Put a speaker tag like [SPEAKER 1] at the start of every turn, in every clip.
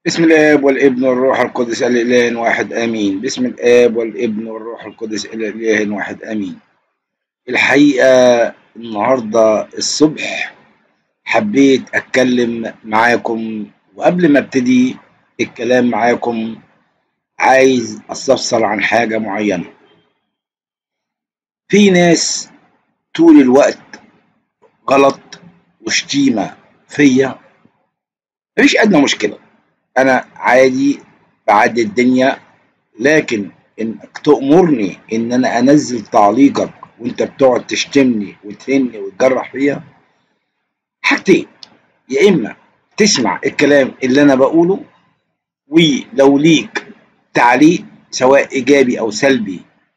[SPEAKER 1] بسم الآب والابن والروح القدس الإله واحد آمين بسم الآب والابن والروح القدس الإله واحد آمين الحقيقة النهاردة الصبح حبيت أتكلم معاكم وقبل ما ابتدي الكلام معاكم عايز أستفسر عن حاجة معينة في ناس طول الوقت غلط وشتيمة فيا مفيش أدنى مشكلة أنا عادي بعدي الدنيا لكن إنك تأمرني إن أنا أنزل تعليقك وأنت بتقعد تشتمني وتهني وتجرح فيا حاجتين يا إما تسمع الكلام اللي أنا بقوله ولو ليك تعليق سواء إيجابي أو سلبي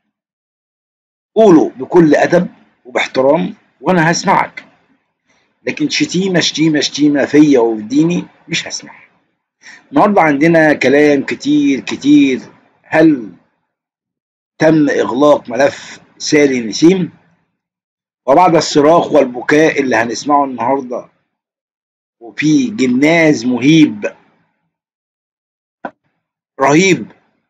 [SPEAKER 1] قوله بكل أدب وباحترام وأنا هسمعك لكن شتيمة شتيمة شتيمة فيا وفي ديني مش هسمعها النهارده عندنا كلام كتير كتير هل تم إغلاق ملف سالي نسيم وبعد الصراخ والبكاء اللي هنسمعه النهارده وفي جناز مهيب رهيب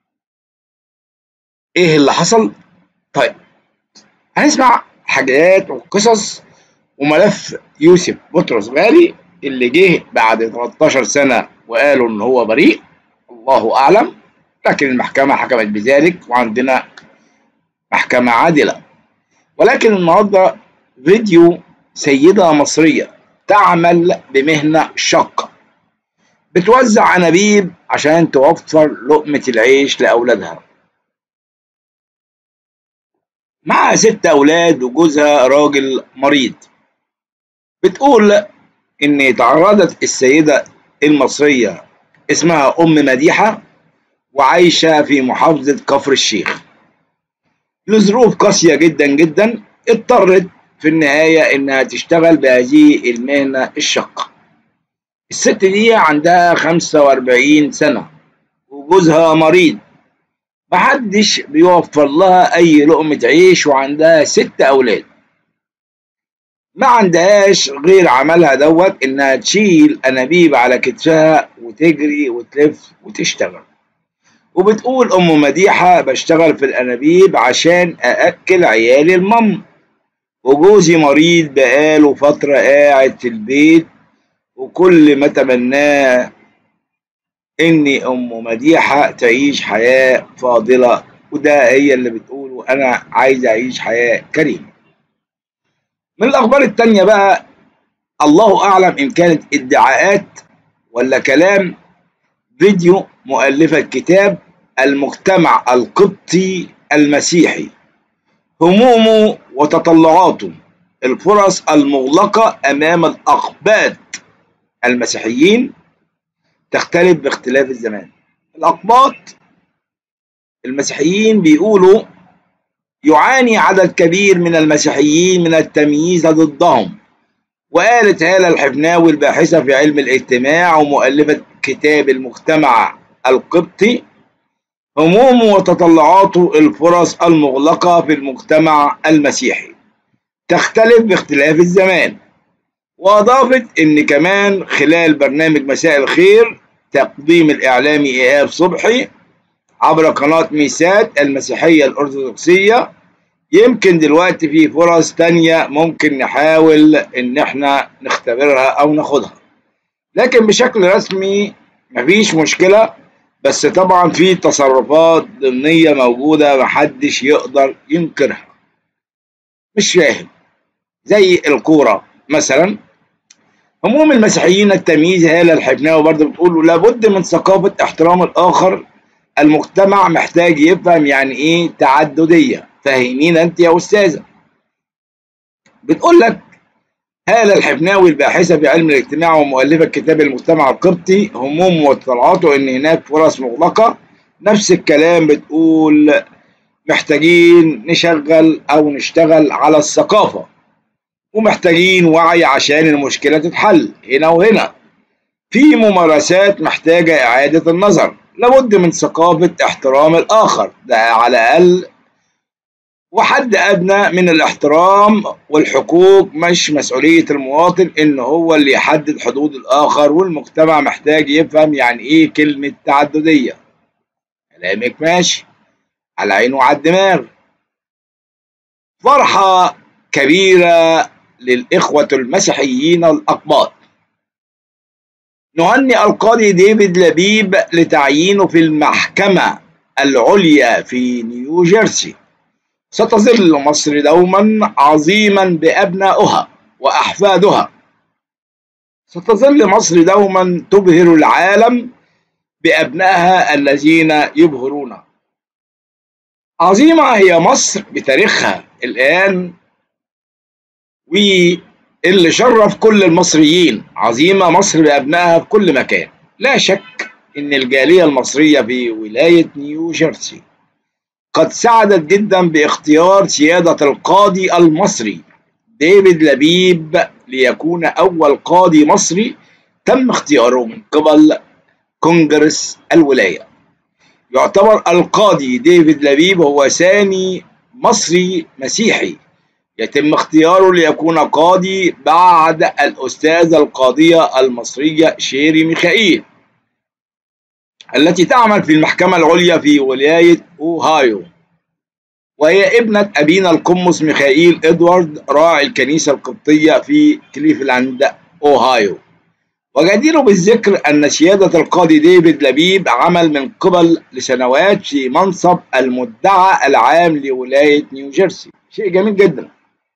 [SPEAKER 1] ايه اللي حصل طيب هنسمع حاجات وقصص وملف يوسف بطرس غالي اللي جه بعد 13 سنة وقالوا ان هو بريء الله اعلم لكن المحكمة حكمت بذلك وعندنا محكمة عادلة ولكن النهاردة فيديو سيدة مصرية تعمل بمهنة شاقة بتوزع أنابيب عشان توفر لقمة العيش لأولادها معها ست أولاد وجوزها راجل مريض بتقول إن تعرضت السيدة المصرية اسمها أم مديحة وعايشة في محافظة كفر الشيخ لظروف قاسية جدا جدا اضطرت في النهاية إنها تشتغل بهذه المهنة الشاقة الست دي عندها 45 سنة وجوزها مريض محدش بيوفر لها أي لقمة عيش وعندها ست أولاد ما عندهاش غير عملها دوت إنها تشيل أنابيب على كتفها وتجري وتلف وتشتغل وبتقول أم مديحة بشتغل في الأنابيب عشان أأكل عيالي المم وجوزي مريض بقاله فترة قاعد في البيت وكل ما تمناه إني أم مديحة تعيش حياة فاضلة وده هي اللي بتقوله أنا عايز أعيش حياة كريمة من الأخبار التانية بقى الله أعلم إن كانت ادعاءات ولا كلام فيديو مؤلفة كتاب المجتمع القبطي المسيحي همومه وتطلعاته الفرص المغلقة أمام الأقباط المسيحيين تختلف باختلاف الزمان الأقباط المسيحيين بيقولوا يعاني عدد كبير من المسيحيين من التمييز ضدهم وقالت هالة الحفناوي الباحثة في علم الاجتماع ومؤلفة كتاب المجتمع القبطي هموم وتطلعات الفرص المغلقة في المجتمع المسيحي تختلف باختلاف الزمان وأضافت إن كمان خلال برنامج مساء الخير تقديم الإعلامي إيهاب صبحي عبر قناة ميسات المسيحية الأرثوذكسية يمكن دلوقتي في فرص تانية ممكن نحاول إن إحنا نختبرها أو ناخدها لكن بشكل رسمي مفيش مشكلة بس طبعا في تصرفات ضمنية موجودة محدش يقدر ينكرها مش فاهم زي الكورة مثلا هموم المسيحيين التمييز هالة الحفناوي برضه بتقول لابد من ثقافة احترام الآخر المجتمع محتاج يفهم يعني ايه تعددية فاهمين انت يا استاذة بتقول لك هالة الحفناوي الباحثة في علم الاجتماع ومؤلفة كتاب المجتمع القبطي هموم وطلعاته ان هناك فرص مغلقة نفس الكلام بتقول محتاجين نشغل او نشتغل على الثقافة ومحتاجين وعي عشان المشكلة تتحل هنا وهنا في ممارسات محتاجة إعادة النظر لابد من ثقافة احترام الآخر ده على الأقل وحد أدنى من الاحترام والحقوق مش مسؤولية المواطن إن هو اللي يحدد حدود الآخر والمجتمع محتاج يفهم يعني إيه كلمة تعددية كلامك ماشي على عين وعلى الدماغ فرحة كبيرة للإخوة المسيحيين الأقباط نهنئ القاضي ديفيد لبيب لتعيينه في المحكمة العليا في نيوجيرسي ستظل مصر دوما عظيما بأبنائها وأحفادها ستظل مصر دوما تبهر العالم بأبنائها الذين يبهرون عظيمة هي مصر بتاريخها الآن واللي شرف كل المصريين عظيمة مصر بأبنائها في كل مكان لا شك إن الجالية المصرية في ولاية نيو جيرسي قد سعدت جدا باختيار سيادة القاضي المصري ديفيد لبيب ليكون أول قاضي مصري تم اختياره من قبل كونجرس الولاية يعتبر القاضي ديفيد لبيب هو ثاني مصري مسيحي يتم اختياره ليكون قاضي بعد الأستاذة القاضية المصرية شيري ميخائيل التي تعمل في المحكمة العليا في ولاية أوهايو وهي ابنة أبينا القمص ميخائيل إدوارد راعي الكنيسة القبطية في كليفلاند أوهايو وجدير بالذكر أن سيادة القاضي ديفيد لبيب عمل من قبل لسنوات في منصب المدعى العام لولاية نيوجيرسي شيء جميل جدا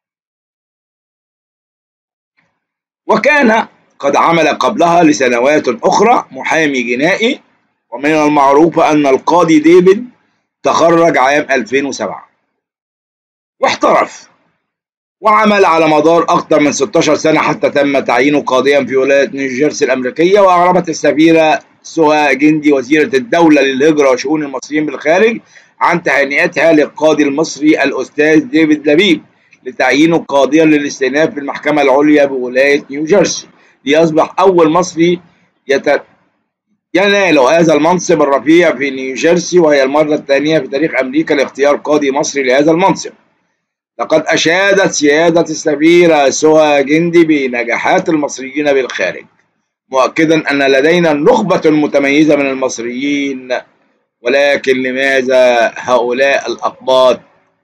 [SPEAKER 1] وكان قد عمل قبلها لسنوات أخرى محامي جنائي ومن المعروف أن القاضي ديفيد تخرج عام 2007 واحترف وعمل على مدار أكثر من 16 سنة حتى تم تعيينه قاضيا في ولاية نيوجيرسي الأمريكية وأعربت السفيرة سهى جندي وزيرة الدولة للهجرة وشؤون المصريين بالخارج عن تهنئتها للقاضي المصري الأستاذ ديفيد لبيب لتعيينه قاضيا للاستئناف في المحكمة العليا بولاية نيوجيرسي ليصبح أول مصري يت... ينال هذا المنصب الرفيع في نيوجيرسي وهي المرة الثانية في تاريخ أمريكا لاختيار قاضي مصري لهذا المنصب لقد أشادت سيادة السفيرة سهى جندي بنجاحات المصريين بالخارج مؤكدا أن لدينا نخبة متميزة من المصريين ولكن لماذا هؤلاء الأقباط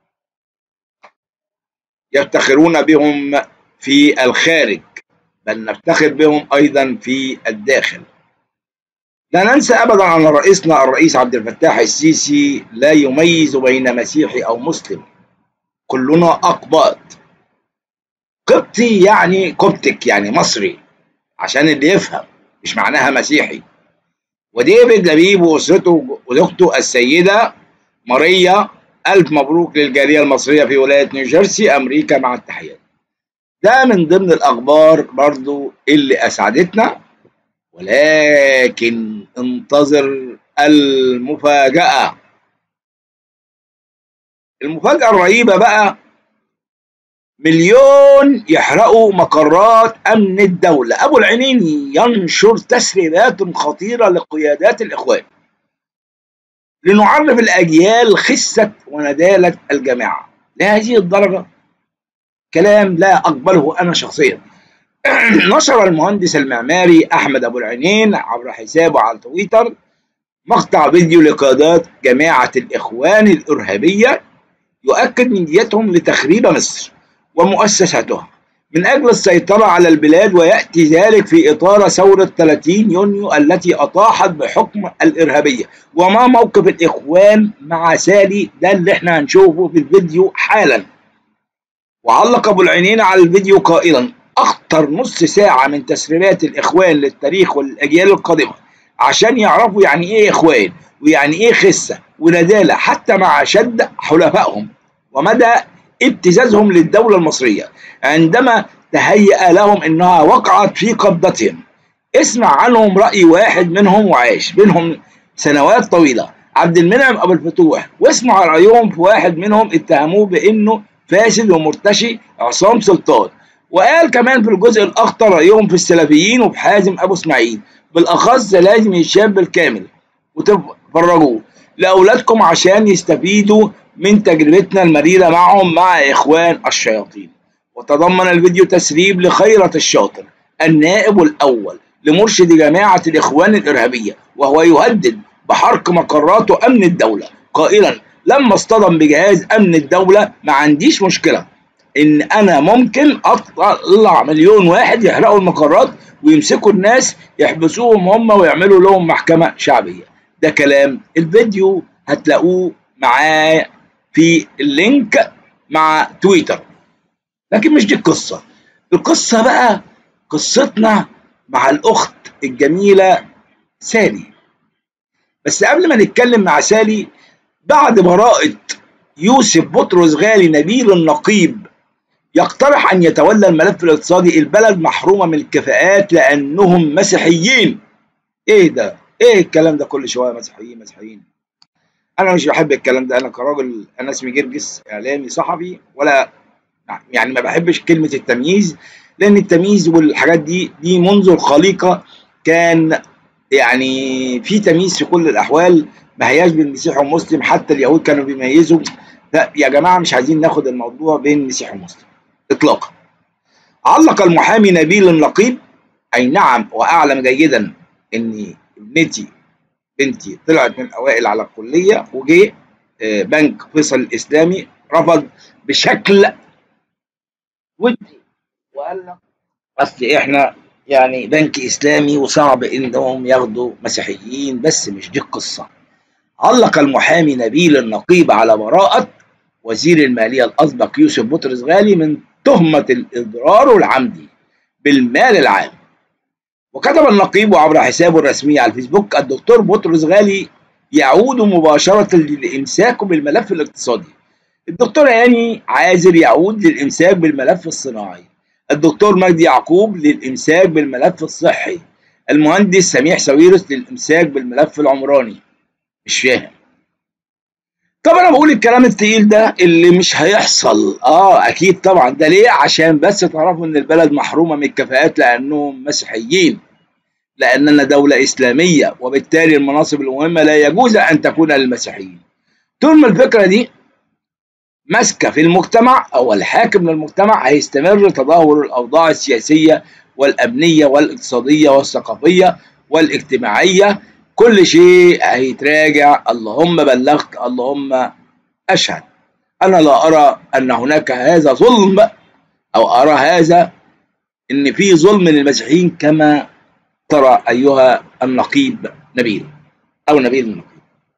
[SPEAKER 1] يفتخرون بهم في الخارج بل نفتخر بهم أيضا في الداخل لا ننسى أبدا أن رئيسنا الرئيس عبد الفتاح السيسي لا يميز بين مسيحي أو مسلم كلنا أقباط قبطي يعني كوبتك يعني مصري عشان اللي يفهم مش معناها مسيحي وديفيد لبيب وأسرته وزوجته السيدة ماريا ألف مبروك للجالية المصرية في ولاية نيوجيرسي أمريكا مع التحيات ده من ضمن الأخبار برضو اللي أسعدتنا ولكن انتظر المفاجأة المفاجأة الرهيبة بقى مليون يحرقوا مقرات أمن الدولة أبو العينين ينشر تسريبات خطيرة لقيادات الإخوان لنعرف الأجيال خسة وندالة الجماعة لهذه الدرجة كلام لا أقبله أنا شخصيا نشر المهندس المعماري أحمد أبو العينين عبر حسابه على تويتر مقطع فيديو لقيادات جماعة الإخوان الإرهابية يؤكد من نيتهم لتخريب مصر ومؤسساتها من أجل السيطرة على البلاد ويأتي ذلك في إطار ثورة 30 يونيو التي أطاحت بحكم الإرهابية وما موقف الإخوان مع سالي ده اللي احنا هنشوفه في الفيديو حالا وعلق أبو العينين على الفيديو قائلا أخطر نص ساعة من تسريبات الإخوان للتاريخ والأجيال القادمة عشان يعرفوا يعني إيه إخوان ويعني إيه خسة وندالة حتى مع شد حلفائهم ومدى ابتزازهم للدولة المصرية عندما تهيأ لهم أنها وقعت في قبضتهم اسمع عنهم رأي واحد منهم وعاش بينهم سنوات طويلة عبد المنعم أبو الفتوح واسمع رأيهم في واحد منهم اتهموه بأنه فاسد ومرتشي عصام سلطان وقال كمان في الجزء الأخطر رأيهم في السلفيين وفي حازم أبو إسماعيل بالأخص لازم يتشاب بالكامل وتفرجوه لأولادكم عشان يستفيدوا من تجربتنا المريرة معهم مع إخوان الشياطين وتضمن الفيديو تسريب لخيرة الشاطر النائب الأول لمرشد جماعة الإخوان الإرهابية وهو يهدد بحرق مقرات أمن الدولة قائلا لما اصطدم بجهاز أمن الدولة ما عنديش مشكلة إن أنا ممكن أطلع مليون واحد يحرقوا المقرات ويمسكوا الناس يحبسوهم هم ويعملوا لهم محكمة شعبية ده كلام الفيديو هتلاقوه معاه في اللينك مع تويتر لكن مش دي القصة القصة بقى قصتنا مع الأخت الجميلة سالي بس قبل ما نتكلم مع سالي بعد براءة يوسف بطرس غالي نبيل النقيب يقترح أن يتولى الملف الاقتصادي البلد محرومة من الكفاءات لأنهم مسيحيين إيه ده؟ إيه الكلام ده كل شوية مسيحيين مسيحيين أنا مش بحب الكلام ده أنا كراجل أنا اسمي جرجس إعلامي صحفي ولا يعني ما بحبش كلمة التمييز لأن التمييز والحاجات دي دي منذ الخليقة كان يعني في تمييز في كل الأحوال ما هياش بين مسيحي ومسلم حتى اليهود كانوا بيميزوا لا يا جماعة مش عايزين ناخد الموضوع بين مسيحي ومسلم إطلاقا علق المحامي نبيل النقيب أي نعم وأعلم جيدا إن ابنتي بنتي طلعت من أوائل على الكلية وجه بنك فيصل الإسلامي رفض بشكل ودي وقال لك اصل احنا يعني بنك اسلامي وصعب انهم ياخدوا مسيحيين بس مش دي القصه علق المحامي نبيل النقيب على براءة وزير المالية الأسبق يوسف بطرس غالي من تهمة الإضرار العمدي بالمال العام وكتب النقيب عبر حسابه الرسمي على الفيسبوك الدكتور بطرس غالي يعود مباشرة للإمساك بالملف الاقتصادي الدكتور هاني عازر يعود للإمساك بالملف الصناعي الدكتور مجدي يعقوب للإمساك بالملف الصحي المهندس سميح ساويرس للإمساك بالملف العمراني مش فاهم طب انا بقول الكلام التقيل ده اللي مش هيحصل اه اكيد طبعا ده ليه عشان بس تعرفوا ان البلد محرومه من الكفاءات لانهم مسيحيين لاننا دوله اسلاميه وبالتالي المناصب المهمه لا يجوز ان تكون للمسيحيين طول ما الفكره دي ماسكه في المجتمع او الحاكم للمجتمع هيستمر تدهور الاوضاع السياسيه والامنيه والاقتصاديه والثقافيه والاجتماعيه كل شيء هيتراجع اللهم بلغت اللهم اشهد انا لا ارى ان هناك هذا ظلم او ارى هذا ان في ظلم للمسيحيين كما ترى ايها النقيب نبيل او نبيل النقيب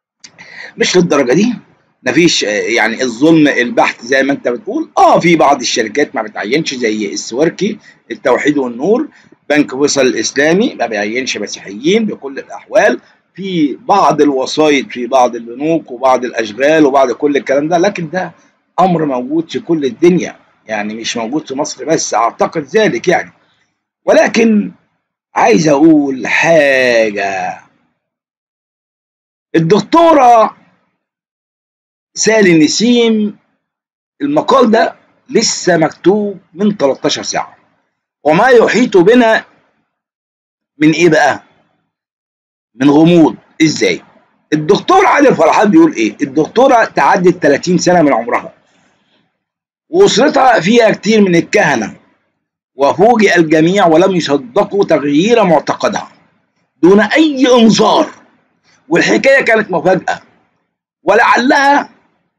[SPEAKER 1] مش للدرجه دي مفيش يعني الظلم البحت زي ما انت بتقول اه في بعض الشركات ما بتعينش زي السواركي التوحيد والنور بنك فيصل الاسلامي ما بيعينش مسيحيين بكل الاحوال في بعض الوسائط في بعض البنوك وبعض الاشغال وبعض كل الكلام ده لكن ده امر موجود في كل الدنيا يعني مش موجود في مصر بس اعتقد ذلك يعني ولكن عايز اقول حاجه الدكتوره سالي نسيم المقال ده لسه مكتوب من 13 ساعه وما يحيط بنا من ايه بقى من غموض ازاي الدكتور عادل فرحات بيقول ايه الدكتوره تعدت 30 سنه من عمرها واسرتها فيها كتير من الكهنه وفوجئ الجميع ولم يصدقوا تغيير معتقدها دون اي انذار والحكايه كانت مفاجاه ولعلها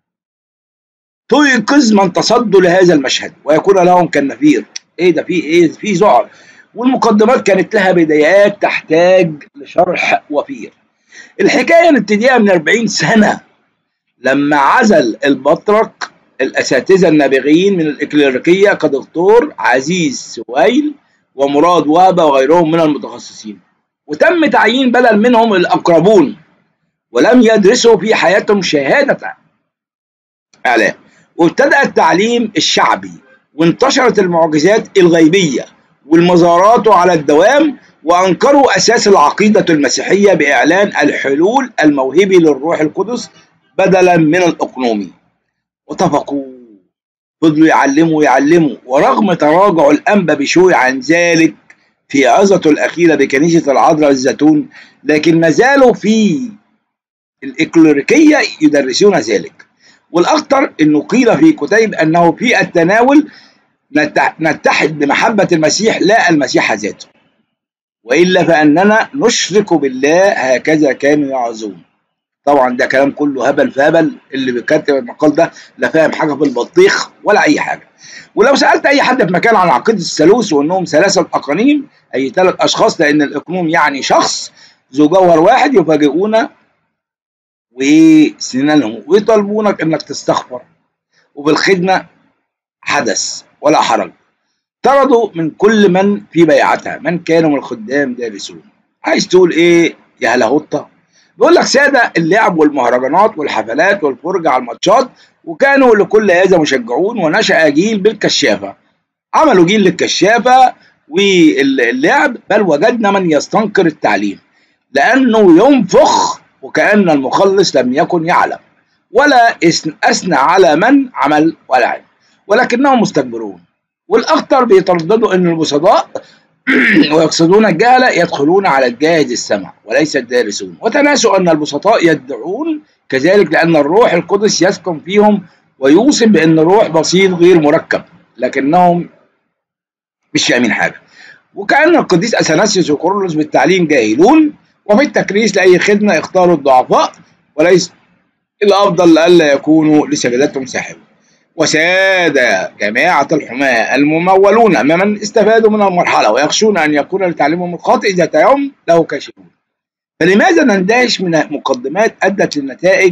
[SPEAKER 1] تيقظ من تصدوا لهذا المشهد ويكون لهم كالنفير ايه ده في ايه في ذعر والمقدمات كانت لها بدايات تحتاج لشرح وفير الحكايه نبتديها من 40 سنه لما عزل البطرك الاساتذه النابغين من الاكليريكيه كدكتور عزيز سويل ومراد وهبه وغيرهم من المتخصصين وتم تعيين بدل منهم الاقربون ولم يدرسوا في حياتهم شهاده اعلام وابتدأ التعليم الشعبي وانتشرت المعجزات الغيبية والمزارات على الدوام وأنكروا أساس العقيدة المسيحية بإعلان الحلول الموهبي للروح القدس بدلا من الأقنومي واتفقوا فضلوا يعلموا يعلموا ورغم تراجع الأنبا بشوي عن ذلك في عظته الأخيرة بكنيسة العذراء الزيتون لكن ما زالوا في الإكليريكية يدرسون ذلك والأكثر أنه قيل في كتيب أنه في التناول نتحد بمحبة المسيح لا المسيح ذاته وإلا فأننا نشرك بالله هكذا كانوا يعظون طبعا ده كلام كله هبل في هبل اللي بيكتب المقال ده لا فاهم حاجه في البطيخ ولا اي حاجه ولو سالت اي حد في مكان عن عقيده الثالوث وانهم ثلاثه اقانيم اي ثلاث اشخاص لان الاقنوم يعني شخص ذو جوهر واحد يفاجئون وسنانهم ويطالبونك انك تستغفر وبالخدمه حدث ولا حرج طردوا من كل من في بيعتها من كانوا من الخدام دارسون عايز تقول ايه يا هلاهوطه بيقول لك ساده اللعب والمهرجانات والحفلات والفرجه على الماتشات وكانوا لكل هذا مشجعون ونشأ جيل بالكشافه عملوا جيل للكشافه واللعب بل وجدنا من يستنكر التعليم لانه ينفخ وكأن المخلص لم يكن يعلم ولا أثنى على من عمل ولا علم ولكنهم مستكبرون والأخطر بيترددوا أن البسطاء ويقصدون الجهلة يدخلون على الجاهز السمع وليس الدارسون وتناسوا أن البسطاء يدعون كذلك لأن الروح القدس يسكن فيهم ويوصف بأن الروح بسيط غير مركب لكنهم مش فاهمين حاجة وكأن القديس أثناسيوس وكورولوس بالتعليم جاهلون وفي التكريس لأي خدمة اختاروا الضعفاء وليس الأفضل ألا يكونوا لسجداتهم ساحبا وساد جماعة الحماة الممولون ممن استفادوا من المرحلة ويخشون أن يكون لتعليمهم الخاطئ ذات يوم له كاشفون فلماذا نندهش من مقدمات أدت للنتائج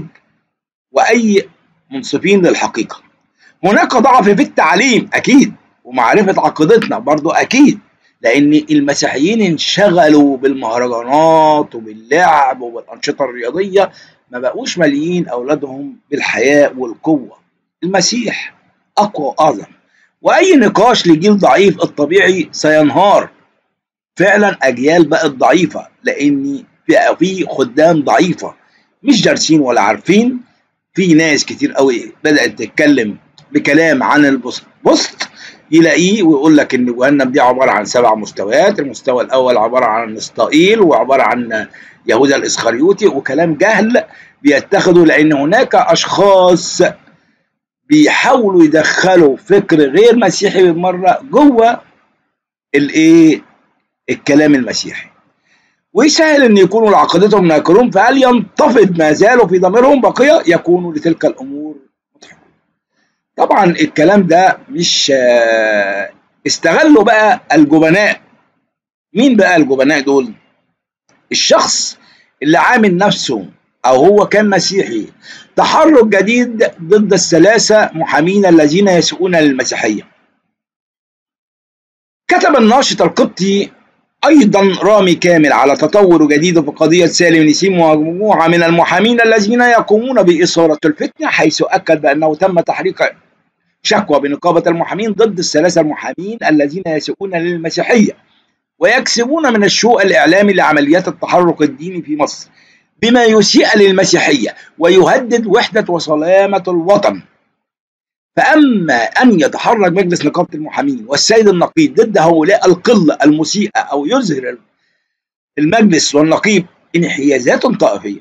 [SPEAKER 1] وأي منصفين للحقيقة هناك ضعف في التعليم أكيد ومعرفة عقيدتنا برضو أكيد لأن المسيحيين انشغلوا بالمهرجانات وباللعب وبالأنشطة الرياضية ما بقوش ماليين أولادهم بالحياء والقوة المسيح أقوى وأعظم وأي نقاش لجيل ضعيف الطبيعي سينهار فعلا أجيال بقت ضعيفة لأن بقى في خدام ضعيفة مش دارسين ولا عارفين في ناس كتير قوي بدأت تتكلم بكلام عن البوست يلاقيه ويقول لك ان جهنم دي عباره عن سبع مستويات، المستوى الاول عباره عن نسطائيل وعباره عن يهوذا الاسخريوطي وكلام جهل بيتخذوا لان هناك اشخاص بيحاولوا يدخلوا فكر غير مسيحي بالمره جوه الايه الكلام المسيحي ويسهل ان يكونوا لعقيدتهم ناكرون فهل ينتفض ما زالوا في ضميرهم بقيه يكونوا لتلك الامور مضحكون طبعا الكلام ده مش استغلوا بقى الجبناء مين بقى الجبناء دول الشخص اللي عامل نفسه أو هو كان مسيحي تحرك جديد ضد الثلاثة محامين الذين يسوءون للمسيحية كتب الناشط القبطي أيضا رامي كامل على تطور جديد في قضية سالم نسيم ومجموعة من المحامين الذين يقومون بإثارة الفتنة حيث أكد بأنه تم تحريك شكوى بنقابة المحامين ضد الثلاثة المحامين الذين يسوءون للمسيحية ويكسبون من الشوء الإعلامي لعمليات التحرك الديني في مصر بما يسيء للمسيحية ويهدد وحدة وسلامة الوطن فأما أن يتحرك مجلس نقابة المحامين والسيد النقيب ضد هؤلاء القلة المسيئة أو يظهر المجلس والنقيب انحيازات طائفية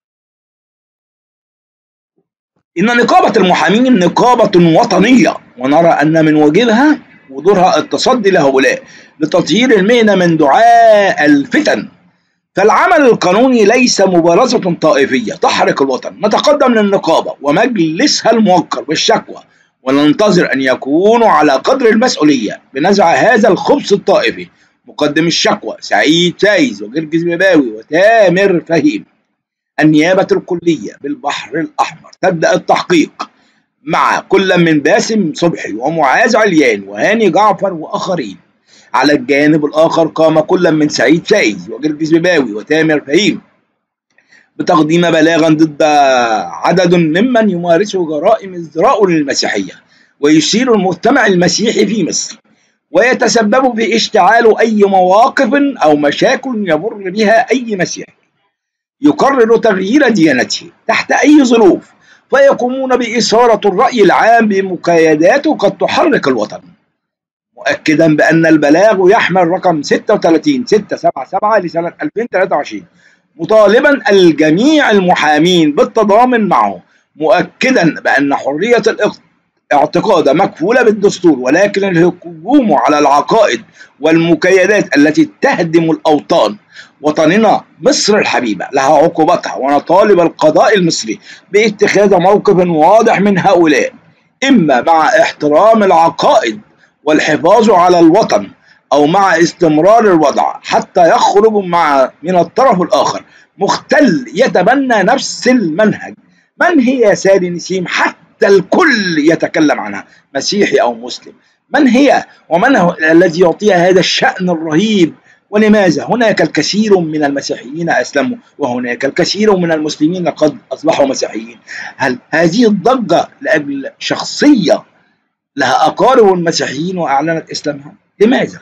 [SPEAKER 1] إن نقابة المحامين نقابة وطنية ونرى أن من واجبها ودورها التصدي لهؤلاء لتطهير المهنة من دعاء الفتن فالعمل القانوني ليس مبارزة طائفية تحرق الوطن نتقدم للنقابة ومجلسها الموقر بالشكوى وننتظر أن يكونوا على قدر المسؤولية بنزع هذا الخبث الطائفي مقدم الشكوى سعيد فايز وجرجس بباوي وتامر فهيم النيابة الكلية بالبحر الأحمر تبدأ التحقيق مع كل من باسم صبحي ومعاذ عليان وهاني جعفر وآخرين على الجانب الآخر قام كل من سعيد فايز وجرجس بباوي وتامر فهيم بتقديم بلاغا ضد عدد ممن يمارسوا جرائم ازدراء للمسيحية ويشير المجتمع المسيحي في مصر ويتسبب في اشتعال أي مواقف أو مشاكل يمر بها أي مسيحي يقرر تغيير ديانته تحت أي ظروف فيقومون بإثارة الرأي العام بمقايدات قد تحرك الوطن مؤكدا بأن البلاغ يحمل رقم 36 677 لسنة 2023 مطالبا الجميع المحامين بالتضامن معه مؤكدا بأن حرية الاعتقاد مكفولة بالدستور ولكن الهجوم على العقائد والمكيدات التي تهدم الأوطان وطننا مصر الحبيبة لها عقوبتها ونطالب القضاء المصري باتخاذ موقف واضح من هؤلاء إما مع احترام العقائد والحفاظ على الوطن أو مع استمرار الوضع حتى يخرج مع من الطرف الآخر مختل يتبنى نفس المنهج من هي سالي نسيم حتى الكل يتكلم عنها مسيحي أو مسلم من هي ومن هو الذي يعطيها هذا الشأن الرهيب ولماذا هناك الكثير من المسيحيين أسلموا وهناك الكثير من المسلمين قد أصبحوا مسيحيين هل هذه الضجة لأجل شخصية لها أقارب مسيحيين وأعلنت إسلامها لماذا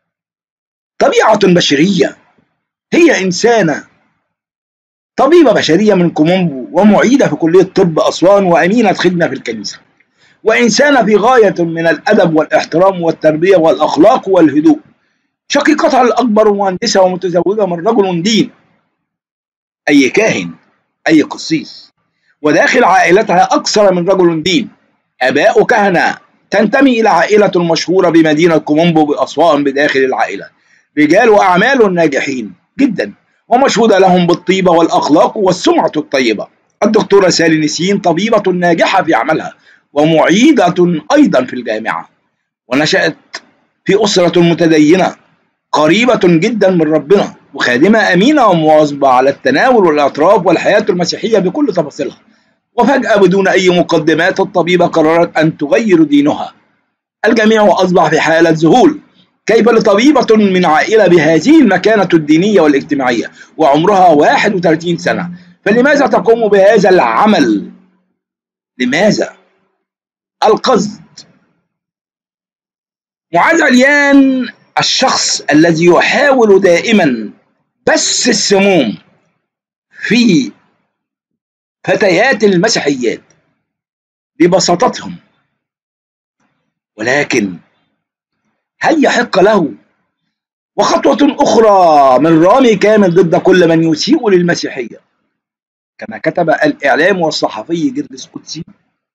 [SPEAKER 1] طبيعة بشرية هي إنسانة طبيبة بشرية من كومومبو ومعيدة في كلية طب أسوان وأمينة خدمة في الكنيسة وإنسانة في غاية من الأدب والاحترام والتربية والأخلاق والهدوء شقيقتها الأكبر مهندسة ومتزوجة من رجل دين أي كاهن أي قسيس وداخل عائلتها أكثر من رجل دين آباء كهنة تنتمي إلى عائلة مشهورة بمدينة كومومبو بأسوان بداخل العائلة رجال وأعمال ناجحين جدا ومشهودة لهم بالطيبة والأخلاق والسمعة الطيبة الدكتورة سالي نسين طبيبة ناجحة في عملها ومعيدة أيضا في الجامعة ونشأت في أسرة متدينة قريبة جدا من ربنا وخادمة أمينة ومواظبة على التناول والإعتراف والحياة المسيحية بكل تفاصيلها وفجأة بدون أي مقدمات الطبيبة قررت أن تغير دينها الجميع أصبح في حالة ذهول كيف لطبيبة من عائلة بهذه المكانة الدينية والاجتماعية وعمرها 31 سنة فلماذا تقوم بهذا العمل؟ لماذا؟ القصد معاذ عليان الشخص الذي يحاول دائما بث السموم في فتيات المسيحيات ببساطتهم ولكن هل يحق له وخطوة أخرى من رامي كامل ضد كل من يسيء للمسيحية كما كتب الإعلام والصحفي جرجس قدسي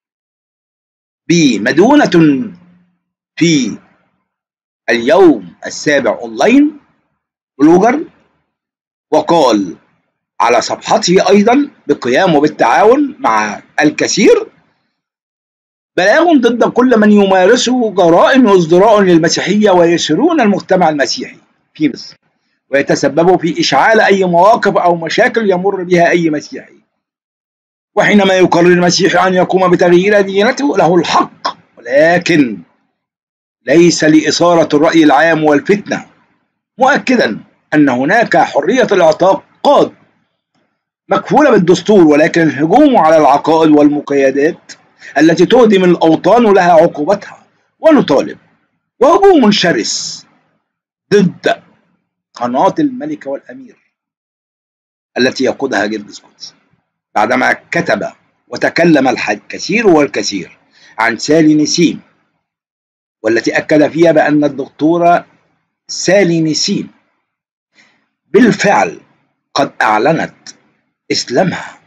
[SPEAKER 1] بمدونة في اليوم السابع أونلاين بلوجر وقال على صفحته أيضا بقيامه بالتعاون مع الكثير بلاغ ضد كل من يمارسه جرائم وازدراء للمسيحية ويسرون المجتمع المسيحي في مصر ويتسببوا في إشعال أي مواقف أو مشاكل يمر بها أي مسيحي وحينما يقرر المسيحي أن يقوم بتغيير دينته له الحق ولكن ليس لإثارة الرأي العام والفتنة مؤكدا أن هناك حرية الاعتقاد مكفولة بالدستور ولكن الهجوم على العقائد والمقيدات التي تهدم الأوطان لها عقوبتها ونطالب وهجوم شرس ضد قناة الملك والأمير التي يقودها جرجس قدس بعدما كتب وتكلم الكثير والكثير عن سالي نسيم والتي أكد فيها بأن الدكتورة سالي نسيم بالفعل قد أعلنت إسلامها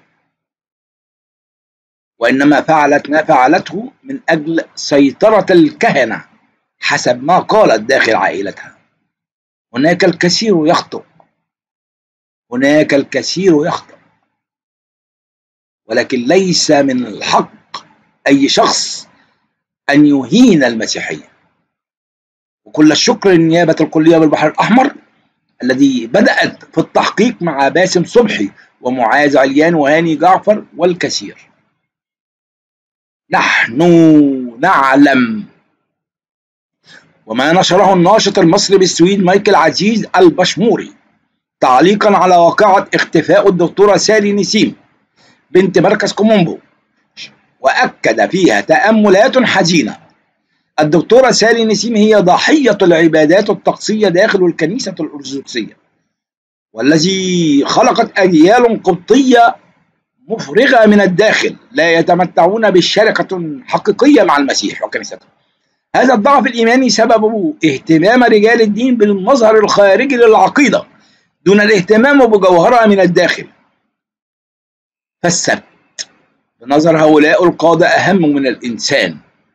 [SPEAKER 1] وإنما فعلت ما فعلته من أجل سيطرة الكهنة حسب ما قالت داخل عائلتها هناك الكثير يخطئ هناك الكثير يخطئ ولكن ليس من الحق أي شخص أن يهين المسيحية وكل الشكر للنيابة الكلية بالبحر الأحمر الذي بدأت في التحقيق مع باسم صبحي ومعاذ عليان وهاني جعفر والكثير نحن نعلم وما نشره الناشط المصري بالسويد مايكل عزيز البشموري تعليقا على واقعة اختفاء الدكتورة سالي نسيم بنت مركز كومومبو وأكد فيها تأملات حزينة الدكتورة سالي نسيم هي ضحية العبادات الطقسية داخل الكنيسة الأرثوذكسية والذي خلقت أجيال قبطية مفرغة من الداخل لا يتمتعون بالشركة حقيقية مع المسيح وكنيسته هذا الضعف الإيماني سببه اهتمام رجال الدين بالمظهر الخارجي للعقيدة دون الاهتمام بجوهرها من الداخل فالسبت بنظر هؤلاء القادة أهم من الإنسان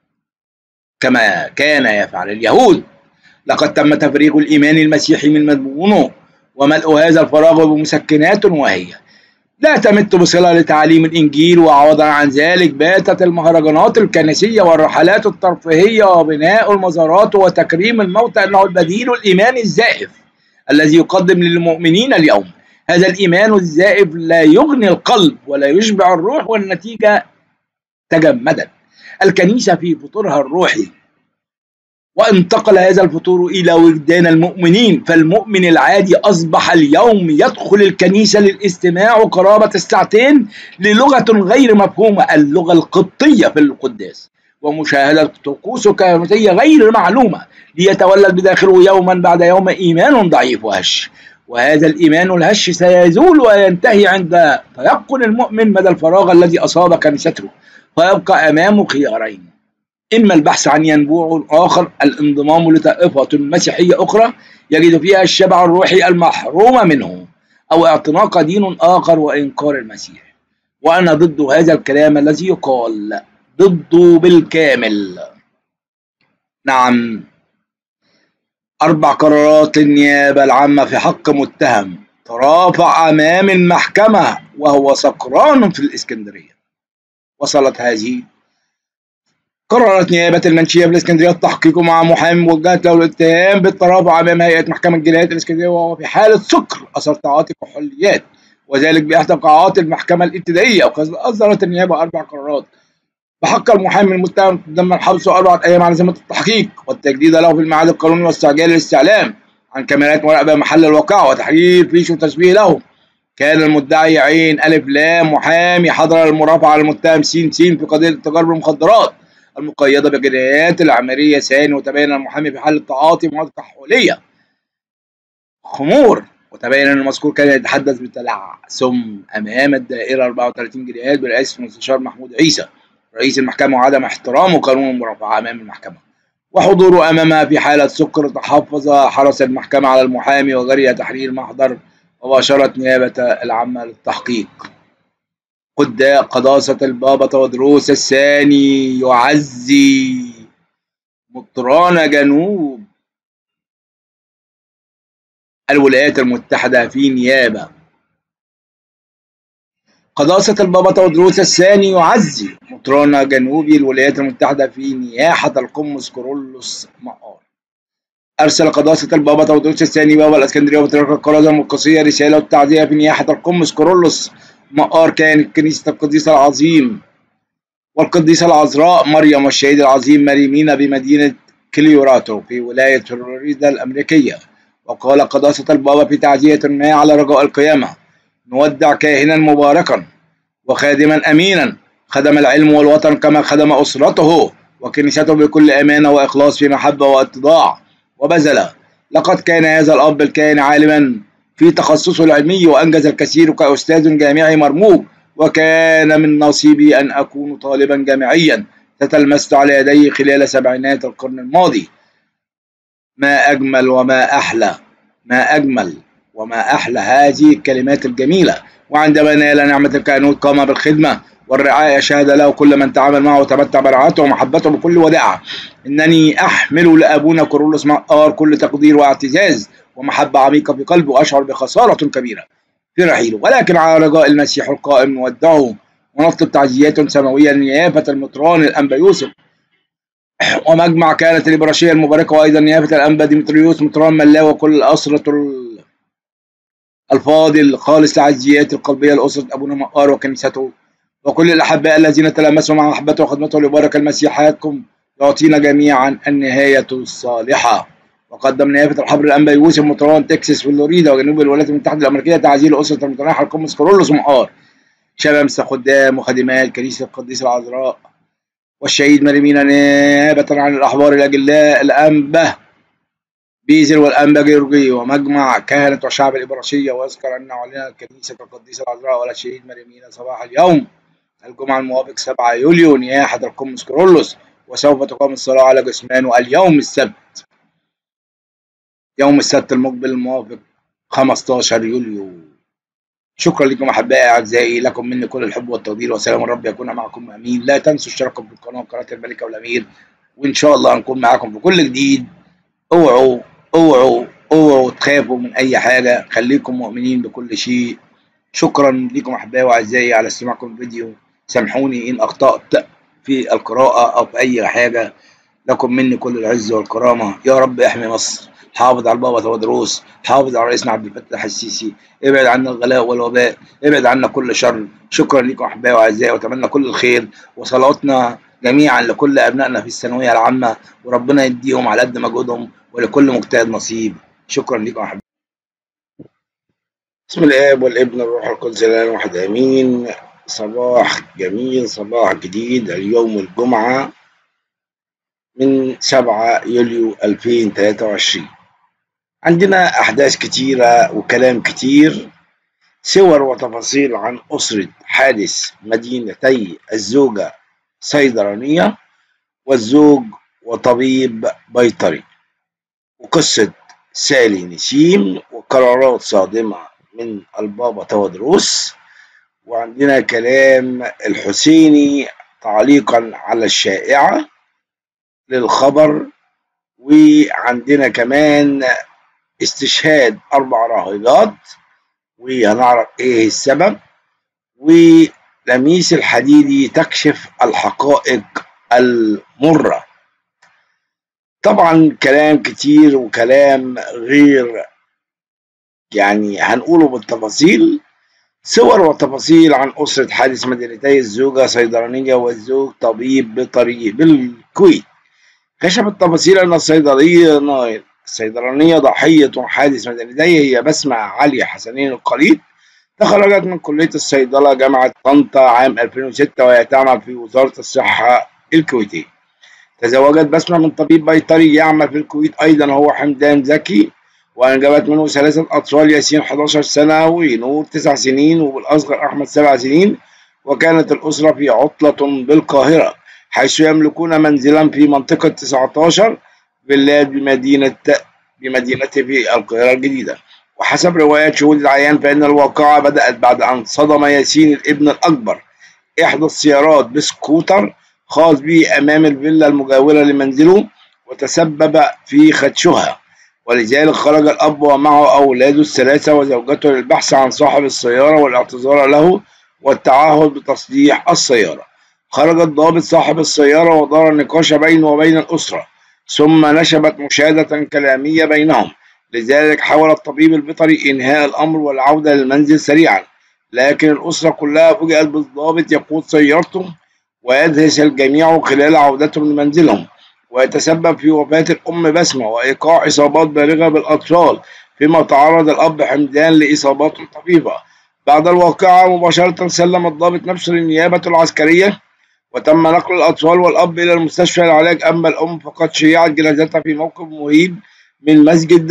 [SPEAKER 1] كما كان يفعل اليهود لقد تم تفريغ الإيمان المسيحي من مضمونه وملء هذا الفراغ بمسكنات وهي لا تمت بصلة لتعاليم الإنجيل وعوضا عن ذلك باتت المهرجانات الكنسية والرحلات الترفيهية وبناء المزارات وتكريم الموتى أنه البديل الإيماني الزائف الذي يقدم للمؤمنين اليوم هذا الإيمان الزائف لا يغني القلب ولا يشبع الروح والنتيجة تجمدت الكنيسة في فطورها الروحي وانتقل هذا الفطور إلى وجدان المؤمنين فالمؤمن العادي أصبح اليوم يدخل الكنيسة للاستماع قرابة الساعتين للغة غير مفهومة اللغة القبطية في القداس ومشاهدة طقوس كهنوتية غير معلومة ليتولد بداخله يوما بعد يوم إيمان ضعيف وهش وهذا الإيمان الهش سيزول وينتهي عند تيقن المؤمن مدى الفراغ الذي أصاب كنيسته فيبقى أمامه خيارين إما البحث عن ينبوع آخر الانضمام لطائفة مسيحية أخرى يجد فيها الشبع الروحي المحروم منه أو اعتناق دين آخر وإنكار المسيح وأنا ضد هذا الكلام الذي يقال ضده بالكامل نعم أربع قرارات للنيابة العامة في حق متهم ترافع أمام المحكمة وهو سكران في الإسكندرية وصلت هذه قررت نيابة المنشية بالإسكندرية التحقيق مع محامي موجهة له الاتهام بالترافع أمام هيئة محكمة جنايات الإسكندرية وهو في حالة سكر أثر تعاطي كحوليات وذلك بإحدى قاعات المحكمة الابتدائية وقد أصدرت النيابة أربع قرارات بحق المحامي المتهم تضمن حبسه أربعة أيام على ذمة التحقيق والتجديد له في الميعاد القانوني واستعجال الاستعلام عن كاميرات مراقبة محل الواقعة وتحرير فيش وتشبيه له كان المدعي عين ألف لام محامي حضر المرافعة للمتهم س س في قضية التجارب المخدرات المقيدة بالجنايات العملية ثاني وتبين المحامي في حال التعاطي مواد كحولية خمور وتبين أن المذكور كان يتحدث بتلعثم أمام الدائرة 34 جنيهات برئاسة المستشار محمود عيسى رئيس المحكمة وعدم احترام قانون المرافعة أمام المحكمة وحضوره أمامها في حالة سكر تحفظ حرس المحكمة على المحامي وجري تحرير محضر وباشرت نيابة العامة للتحقيق قدام قداسة البابا تودروس الثاني يعزي مطران جنوب الولايات المتحدة في نيابة قداسة البابا تودروس الثاني يعزي مطران جنوبي الولايات المتحدة في نياحة القمص كورولوس مقار أرسل قداسة البابا تودروس الثاني بابا الإسكندرية وبطريقة القرازة المقصية رسالة وتعزية في نياحة القمص كورولوس مقار كانت كنيسة القديس العظيم والقديسة العذراء مريم والشهيد العظيم مريمين بمدينة كليوراتو في ولاية فلوريدا الأمريكية وقال قداسة البابا في تعزية ما على رجاء القيامة نودع كاهنا مباركا وخادما أمينا خدم العلم والوطن كما خدم أسرته وكنيسته بكل أمانة وإخلاص في محبة واتضاع وبذل لقد كان هذا الأب الكائن عالما في تخصصه العلمي وأنجز الكثير كأستاذ جامعي مرموق وكان من نصيبي أن أكون طالبا جامعيا تتلمست على يدي خلال سبعينات القرن الماضي ما أجمل وما أحلى ما أجمل وما أحلى هذه الكلمات الجميلة وعندما نال نعمة الكهنوت قام بالخدمة والرعاية شهد له كل من تعامل معه وتمتع برعايته ومحبته بكل وداعة إنني أحمل لأبونا كورولوس مقار كل تقدير واعتزاز ومحبة عميقة في قلبه وأشعر بخسارة كبيرة في رحيله ولكن على رجاء المسيح القائم نودعه ونطلب تعزيات سماوية لنيافة المطران الأنبا يوسف ومجمع كانت الإبراشية المباركة وأيضا نيافة الأنبا ديمتريوس مطران ملاوي وكل أسرة الفاضل خالص تعزيات القلبية لأسرة أبونا مقار وكنيسته وكل الأحباء الذين تلامسوا مع محبته وخدمته لبارك المسيح حياتكم يعطينا جميعا النهاية الصالحة وقدم نيافة الحبر الأنبا يوسف مطران تكساس فلوريدا وجنوب الولايات المتحدة الأمريكية تعزيل أسرة المتناحى القمص كورولوس مقار شمس خدام وخادمات كنيسة القديسة العذراء والشهيد مريمين نيابة عن الأحبار الأجلاء الأنبا بيزل والأنبا جيورجي ومجمع كهنة وشعب الإبراشية ويذكر أن علينا كنيسة القديسة العذراء والشهيد مريمين صباح اليوم الجمعة الموافق 7 يوليو نياحة القمص كورولوس وسوف تقام الصلاة على جثمانه اليوم السبت يوم السبت المقبل الموافق 15 يوليو شكرا لكم احبائي اعزائي لكم مني كل الحب والتقدير وسلام الرب يكون معكم امين لا تنسوا اشتراككم في القناه قناه الملكه والامير وان شاء الله هنكون معاكم في كل جديد اوعوا اوعوا اوعوا تخافوا من اي حاجه خليكم مؤمنين بكل شيء شكرا لكم احبائي واعزائي على استماعكم الفيديو سامحوني ان اخطات في القراءه او في اي حاجه لكم مني كل العز والكرامه يا رب احمي مصر حافظ على البابا تودروس حافظ على رئيسنا عبد الفتاح السيسي ابعد عنا الغلاء والوباء ابعد عنا كل شر شكرا لكم احبائي واعزائي واتمنى كل الخير وصلواتنا جميعا لكل ابنائنا في الثانويه العامه وربنا يديهم على قد مجهودهم ولكل مجتهد نصيب شكرا لكم احبائي بسم الاب والابن والروح القدس الان واحد امين صباح جميل صباح جديد اليوم الجمعه من 7 يوليو 2023 عندنا أحداث كتيرة وكلام كتير صور وتفاصيل عن أسرة حادث مدينتي الزوجة صيدلانية والزوج وطبيب بيطري وقصة سالي نسيم وقرارات صادمة من البابا تودروس وعندنا كلام الحسيني تعليقا على الشائعة للخبر وعندنا كمان استشهاد أربع راهبات وهنعرف إيه السبب ولميس الحديدي تكشف الحقائق المرة طبعا كلام كتير وكلام غير يعني هنقوله بالتفاصيل صور وتفاصيل عن أسرة حادث مدينتي الزوجة صيدلانية والزوج طبيب بطريق بالكويت كشفت تفاصيل أن الصيدلية الصيدلانية ضحية حادث مدني هي بسمة علي حسنين القليد تخرجت من كلية الصيدلة جامعة طنطا عام 2006 وهي تعمل في وزارة الصحة الكويتية تزوجت بسمة من طبيب بيطري يعمل في الكويت أيضا هو حمدان زكي وأنجبت منه ثلاثة أطفال ياسين 11 سنة ونور 9 سنين والأصغر أحمد 7 سنين وكانت الأسرة في عطلة بالقاهرة حيث يملكون منزلا في منطقة 19 فيلات بمدينة بمدينة في القاهرة الجديدة وحسب روايات شهود العيان فإن الواقعة بدأت بعد أن صدم ياسين الابن الأكبر إحدى السيارات بسكوتر خاص به أمام الفيلا المجاورة لمنزله وتسبب في خدشها ولذلك خرج الأب ومعه أولاده الثلاثة وزوجته للبحث عن صاحب السيارة والاعتذار له والتعهد بتصليح السيارة خرج الضابط صاحب السيارة ودار النقاش بينه وبين الأسرة ثم نشبت مشاهدة كلامية بينهم لذلك حاول الطبيب البيطري إنهاء الأمر والعودة للمنزل سريعا لكن الأسرة كلها فوجئت بالضابط يقود سيارته ويدهس الجميع خلال عودتهم لمنزلهم ويتسبب في وفاة الأم بسمة وإيقاع إصابات بالغة بالأطفال فيما تعرض الأب حمدان لإصابات طفيفة بعد الواقعة مباشرة سلم الضابط نفسه للنيابة العسكرية وتم نقل الأطفال والأب إلى المستشفى للعلاج أما الأم فقد شيعت جنازتها في موقف مهيب من مسجد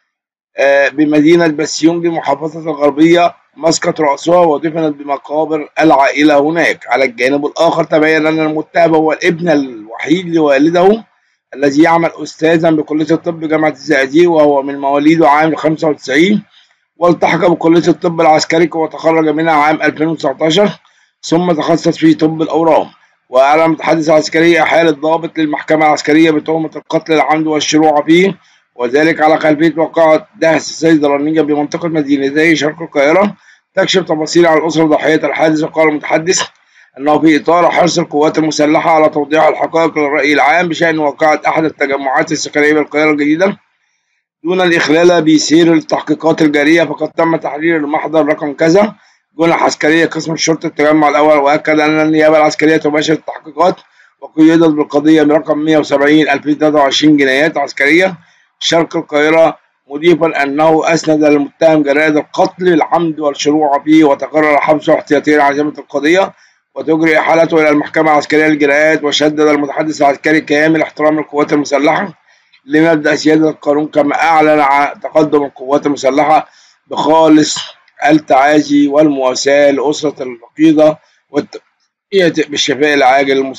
[SPEAKER 1] بمدينة بسيونج محافظة الغربية مسقط رأسها ودفنت بمقابر العائلة هناك على الجانب الآخر تبين أن المتهم هو الابن الوحيد لوالده الذي يعمل أستاذا بكلية الطب جامعة الزقازيق وهو من مواليد عام 95 والتحق بكلية الطب العسكري وتخرج منها عام 2019 ثم تخصص في طب الأورام وأعلن الحادث العسكري إحالة الضابط للمحكمة العسكرية بتهمة القتل العمد والشروع فيه وذلك على خلفية وقعة دهس صيدلانية بمنطقة مدينتي شرق القاهرة تكشف تفاصيل عن الأسرة ضحية الحادث وقال المتحدث أنه في إطار حرص القوات المسلحة على توضيح الحقائق للرأي العام بشأن وقعة أحد التجمعات السكنية بالقاهرة الجديدة دون الإخلال بسير التحقيقات الجارية فقد تم تحرير المحضر رقم كذا جنح عسكرية قسم الشرطة التجمع الأول وأكد أن النيابة العسكرية تباشر التحقيقات وقيدت بالقضية برقم 170 2023 جنايات عسكرية شرق القاهرة مضيفا أنه أسند للمتهم جرائد القتل العمد والشروع فيه وتقرر حبسه احتياطيا على ذمة القضية وتجري إحالته إلى المحكمة العسكرية للجنايات وشدد المتحدث العسكري كامل احترام القوات المسلحة لمبدأ سيادة القانون كما أعلن عن تقدم القوات المسلحة بخالص التعازي والمواساة لأسرة الفقيدة والتأتية بالشفاء العاجل للمصابين، المصابين وللأسف الأم ماتت.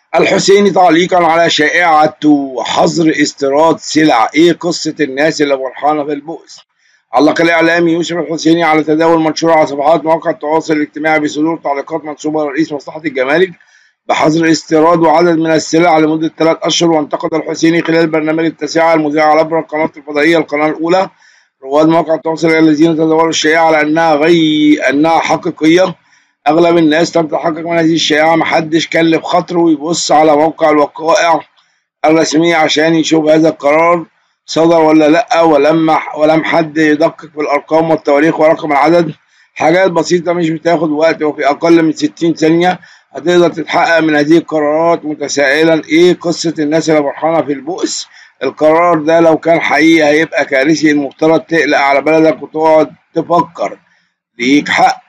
[SPEAKER 1] الحسيني تعليقا على شائعة حظر استيراد سلع ايه قصة الناس اللي فرحانة في البؤس علق الإعلامي يوسف الحسيني على تداول منشور على صفحات مواقع التواصل الاجتماعي بصدور تعليقات منسوبة لرئيس مصلحة الجمارك بحظر استيراد وعدد من السلع لمدة ثلاث أشهر وانتقد الحسيني خلال برنامج التاسعة المذيع على القناة الفضائية القناة الأولى رواد مواقع التواصل الذين تداولوا الشائعة على أنها غي أنها حقيقية أغلب الناس لم تحقق من هذه الشائعة محدش كلف خاطره يبص على موقع الوقائع الرسمية عشان يشوف هذا القرار صدر ولا لأ ولم ولم حد يدقق في الأرقام والتواريخ ورقم العدد حاجات بسيطة مش بتاخد وقت وفي أقل من 60 ثانية هتقدر تتحقق من هذه القرارات متسائلا إيه قصة الناس اللي فرحانة في البؤس القرار ده لو كان حقيقي هيبقى كارثي المفترض تقلق على بلدك وتقعد تفكر ليك حق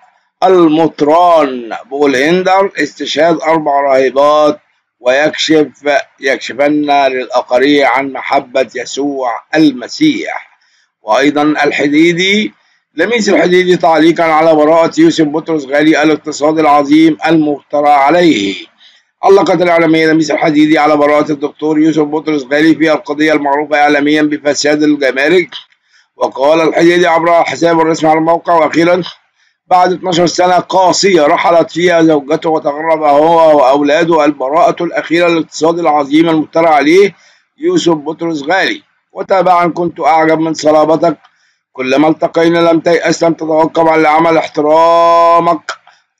[SPEAKER 1] المطران بولهندر استشهاد أربع راهبات ويكشف يكشفن للآخرين عن محبة يسوع المسيح وأيضا الحديدي لميس الحديدي تعليقا على براءة يوسف بطرس غالي الاقتصاد العظيم المفترى عليه علقت الإعلامية لميس الحديدي على براءة الدكتور يوسف بطرس غالي في القضية المعروفة إعلاميا بفساد الجمارك وقال الحديدي عبر حسابه الرسمي على الموقع وأخيرا بعد 12 سنة قاسية رحلت فيها زوجته وتغرب هو وأولاده البراءة الأخيرة للاقتصاد العظيم المفترى عليه يوسف بطرس غالي وتابعا كنت أعجب من صلابتك كلما التقينا لم تيأس لم تتوقف عن العمل احترامك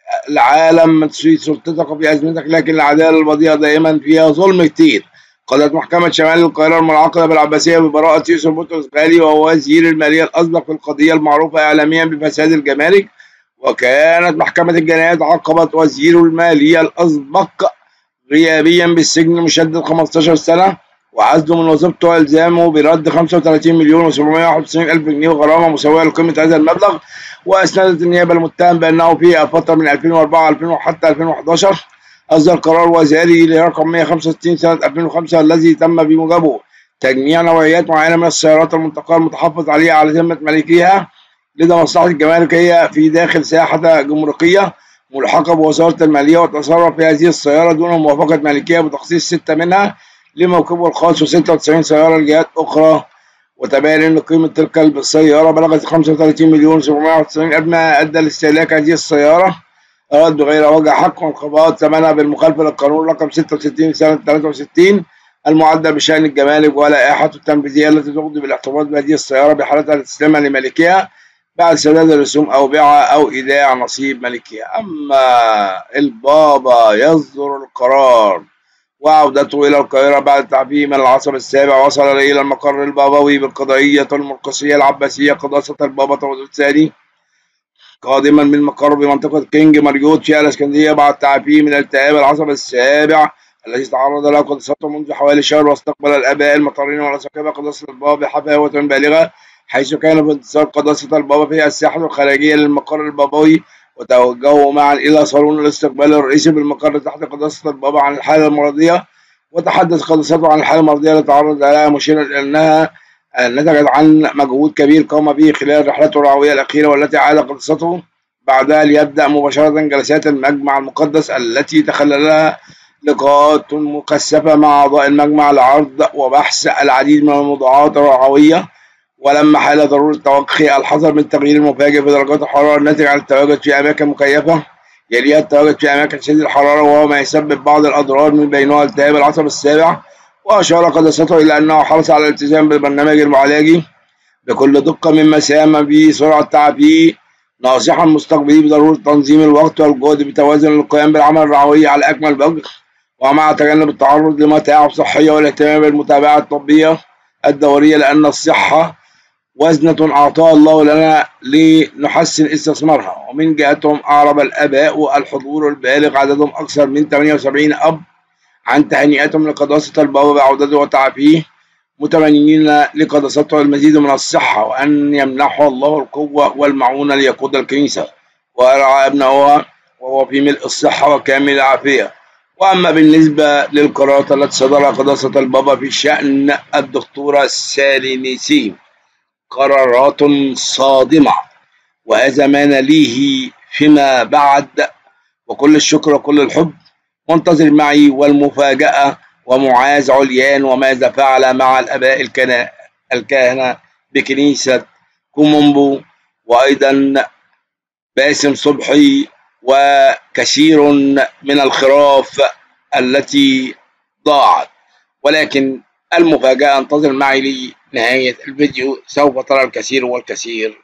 [SPEAKER 1] العالم في سلطتك في أزمتك لكن العدالة البضيئة دائما فيها ظلم كتير قضت محكمة شمال القاهرة المنعقدة بالعباسية ببراءة يوسف بطرس غالي وهو وزير المالية الأسبق في القضية المعروفة إعلاميا بفساد الجمارك وكانت محكمة الجنايات عاقبت وزير المالية الأسبق غيابيا بالسجن لمشدد 15 سنة وعزله من وظيفته والزامه برد 35 مليون و791 الف جنيه وغرامه مساويه لقيمه هذا المبلغ واسندت النيابه المتهم بانه في فتره من 2004 2000 حتى 2011 اصدر قرار وزاري لرقم 165 سنه 2005 الذي تم بموجبه تجميع نوعيات معينه من السيارات المنتقله المتحفظ عليها على ذمه مالكيها لدى مصلحة الجماركية في داخل ساحة جمركية ملحقة بوزارة المالية وتصرف في هذه السيارة دون موافقة مالكية بتخصيص ستة منها لموكبه الخاص و96 سيارة لجهات أخرى وتبين أن قيمة تلك السيارة بلغت 35 مليون 791 ألف ما أدى لاستهلاك هذه السيارة أراد بغير وجه حق وانقباض ثمنها بالمخالفة للقانون رقم 66 سنة 63 المعدل بشأن الجمارك ولائحته التنفيذية التي تقضي بالاحتفاظ بهذه السيارة بحالتها الاستسلامها لمالكها بعد سداد الرسوم أو بيعها أو إيداع نصيب ملكها أما البابا يصدر القرار وعودته إلى القاهرة بعد تعبيه من العصر السابع وصل إلى المقر البابوي بالقضائية المرقسية العباسية قداسة البابا تودد الثاني قادما من مقر بمنطقة كينج ماريوت في الإسكندرية بعد تعافيه من التهاب العصب السابع الذي تعرض له قداسته منذ حوالي شهر واستقبل الآباء المطرين والأساقفة قداسة البابا بحفاوة بالغة حيث كان في انتصار قداسة البابا في الساحة الخارجية للمقر البابوي وتوجهوا معا إلى صالون الاستقبال الرئيسي بالمقر تحت قداسة البابا عن الحالة المرضية وتحدث قداسته عن الحالة المرضية التي تعرض لها مشيرا إلى أنها نتجت عن مجهود كبير قام به خلال رحلته الرعوية الأخيرة والتي عاد قداسته بعدها ليبدأ مباشرة جلسات المجمع المقدس التي تخللها لقاءات مكثفة مع أعضاء المجمع لعرض وبحث العديد من الموضوعات الرعوية ولما حال ضرورة توقي الحذر من التغيير المفاجئ في درجات الحرارة الناتج عن التواجد في أماكن مكيفة يليها التواجد في أماكن شديدة الحرارة وهو ما يسبب بعض الأضرار من بينها التهاب العصب السابع وأشار قداسته إلى أنه حرص على الالتزام بالبرنامج المعالجي بكل دقة مما ساهم بسرعة تعافيه ناصحا مستقبليه بضرورة تنظيم الوقت والجهد بتوازن القيام بالعمل الرعوي على أكمل وجه ومع تجنب التعرض لمتاعب صحية والاهتمام بالمتابعة الطبية الدورية لأن الصحة وزنة أعطاها الله لنا لنحسن استثمارها ومن جهتهم أعرب الآباء الحضور البالغ عددهم أكثر من 78 أب عن تهنئتهم لقداسة البابا بعودته وتعافيه متمنين لقداسته المزيد من الصحة وأن يمنحه الله القوة والمعونة ليقود الكنيسة ويرعى أبنائها وهو في ملء الصحة وكامل العافية وأما بالنسبة للقرارات التي صدرها قداسة البابا في شأن الدكتورة سالي نسيم قرارات صادمة وهذا ما نليه فيما بعد وكل الشكر وكل الحب وانتظر معي والمفاجأة ومعاذ عليان وماذا فعل مع الآباء الكهنة بكنيسة كومومبو وأيضا باسم صبحي وكثير من الخراف التي ضاعت ولكن المفاجأة انتظر معي لنهاية الفيديو سوف ترى الكثير والكثير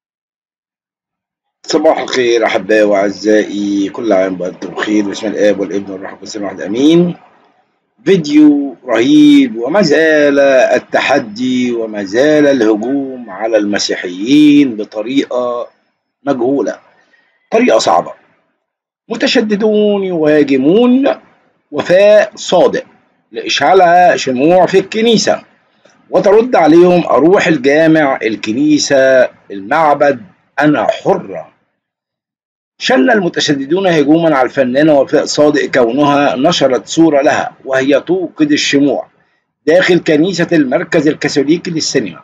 [SPEAKER 1] صباح الخير أحبائي وأعزائي كل عام وأنتم بخير بسم الآب والابن والروح القدس الواحد أمين فيديو رهيب وما زال التحدي وما زال الهجوم على المسيحيين بطريقة مجهولة طريقة صعبة متشددون يهاجمون وفاء صادق لإشعالها شموع في الكنيسة وترد عليهم أروح الجامع الكنيسة المعبد أنا حرة شن المتشددون هجوما على الفنانة وفاء صادق كونها نشرت صورة لها وهي توقد الشموع داخل كنيسة المركز الكاثوليكي للسينما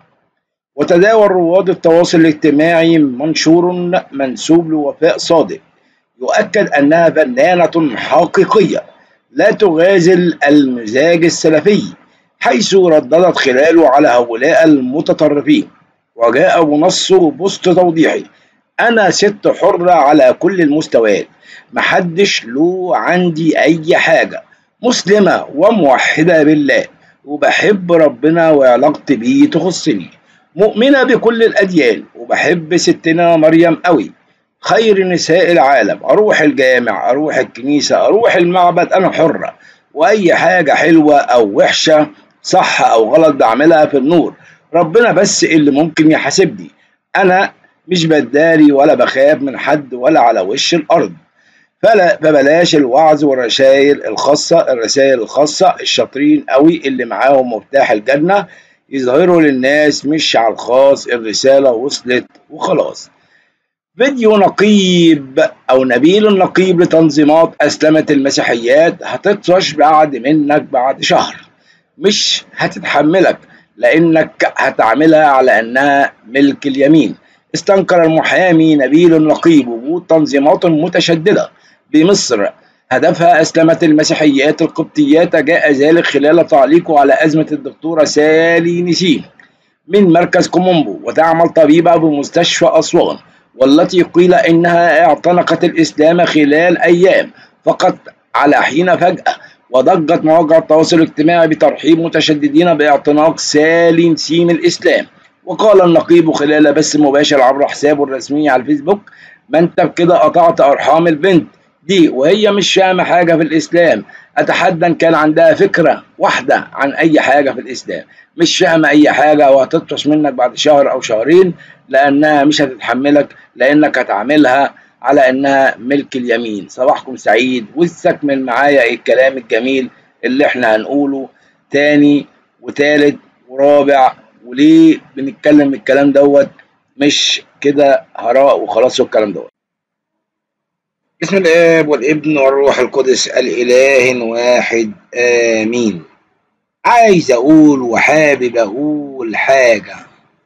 [SPEAKER 1] وتداول رواد التواصل الاجتماعي منشور منسوب لوفاء صادق يؤكد أنها فنانة حقيقية لا تغازل المزاج السلفي حيث رددت خلاله على هؤلاء المتطرفين وجاء بنص بوست توضيحي أنا ست حرة على كل المستويات محدش له عندي أي حاجة مسلمة وموحدة بالله وبحب ربنا وعلاقتي بيه تخصني مؤمنة بكل الأديان وبحب ستنا مريم قوي خير نساء العالم أروح الجامع أروح الكنيسة أروح المعبد أنا حرة وأي حاجة حلوة أو وحشة صح أو غلط بعملها في النور ربنا بس اللي ممكن يحاسبني أنا مش بداري ولا بخاف من حد ولا على وش الأرض فلا فبلاش الوعظ والرسائل الخاصة الرسائل الخاصة الشاطرين قوي اللي معاهم مفتاح الجنة يظهروا للناس مش على الخاص الرسالة وصلت وخلاص فيديو نقيب أو نبيل نقيب لتنظيمات أسلمت المسيحيات هتطرش بعد منك بعد شهر مش هتتحملك لأنك هتعملها على أنها ملك اليمين استنكر المحامي نبيل نقيب وجود تنظيمات متشددة بمصر هدفها أسلمة المسيحيات القبطيات جاء ذلك خلال تعليقه على أزمة الدكتورة سالي نسيم من مركز كومومبو وتعمل طبيبة بمستشفى أسوان والتي قيل إنها اعتنقت الإسلام خلال أيام فقط على حين فجأة وضجت مواقع التواصل الاجتماعي بترحيب متشددين باعتناق سالي نسيم الإسلام وقال النقيب خلال بث مباشر عبر حسابه الرسمي على الفيسبوك ما انت بكده قطعت ارحام البنت دي وهي مش فاهمه حاجه في الاسلام اتحدى ان كان عندها فكره واحده عن اي حاجه في الاسلام مش فاهمه اي حاجه وهتطفش منك بعد شهر او شهرين لانها مش هتتحملك لانك هتعاملها على انها ملك اليمين صباحكم سعيد واستكمل معايا الكلام الجميل اللي احنا هنقوله تاني وتالت ورابع وليه بنتكلم الكلام دوت مش كده هراء وخلاص الكلام دوت بسم الاب والابن والروح القدس الاله واحد امين عايز اقول وحابب اقول حاجه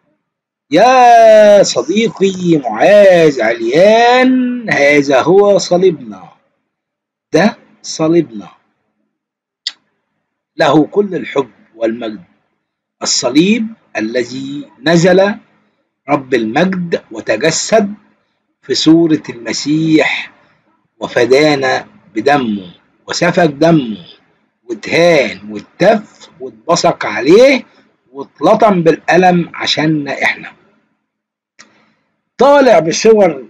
[SPEAKER 1] يا صديقي معاذ عليان هذا هو صليبنا ده صليبنا له كل الحب والمجد الصليب الذي نزل رب المجد وتجسد في صورة المسيح وفدانا بدمه وسفك دمه واتهان واتف واتبصق عليه واتلطم بالقلم عشاننا احنا طالع بصور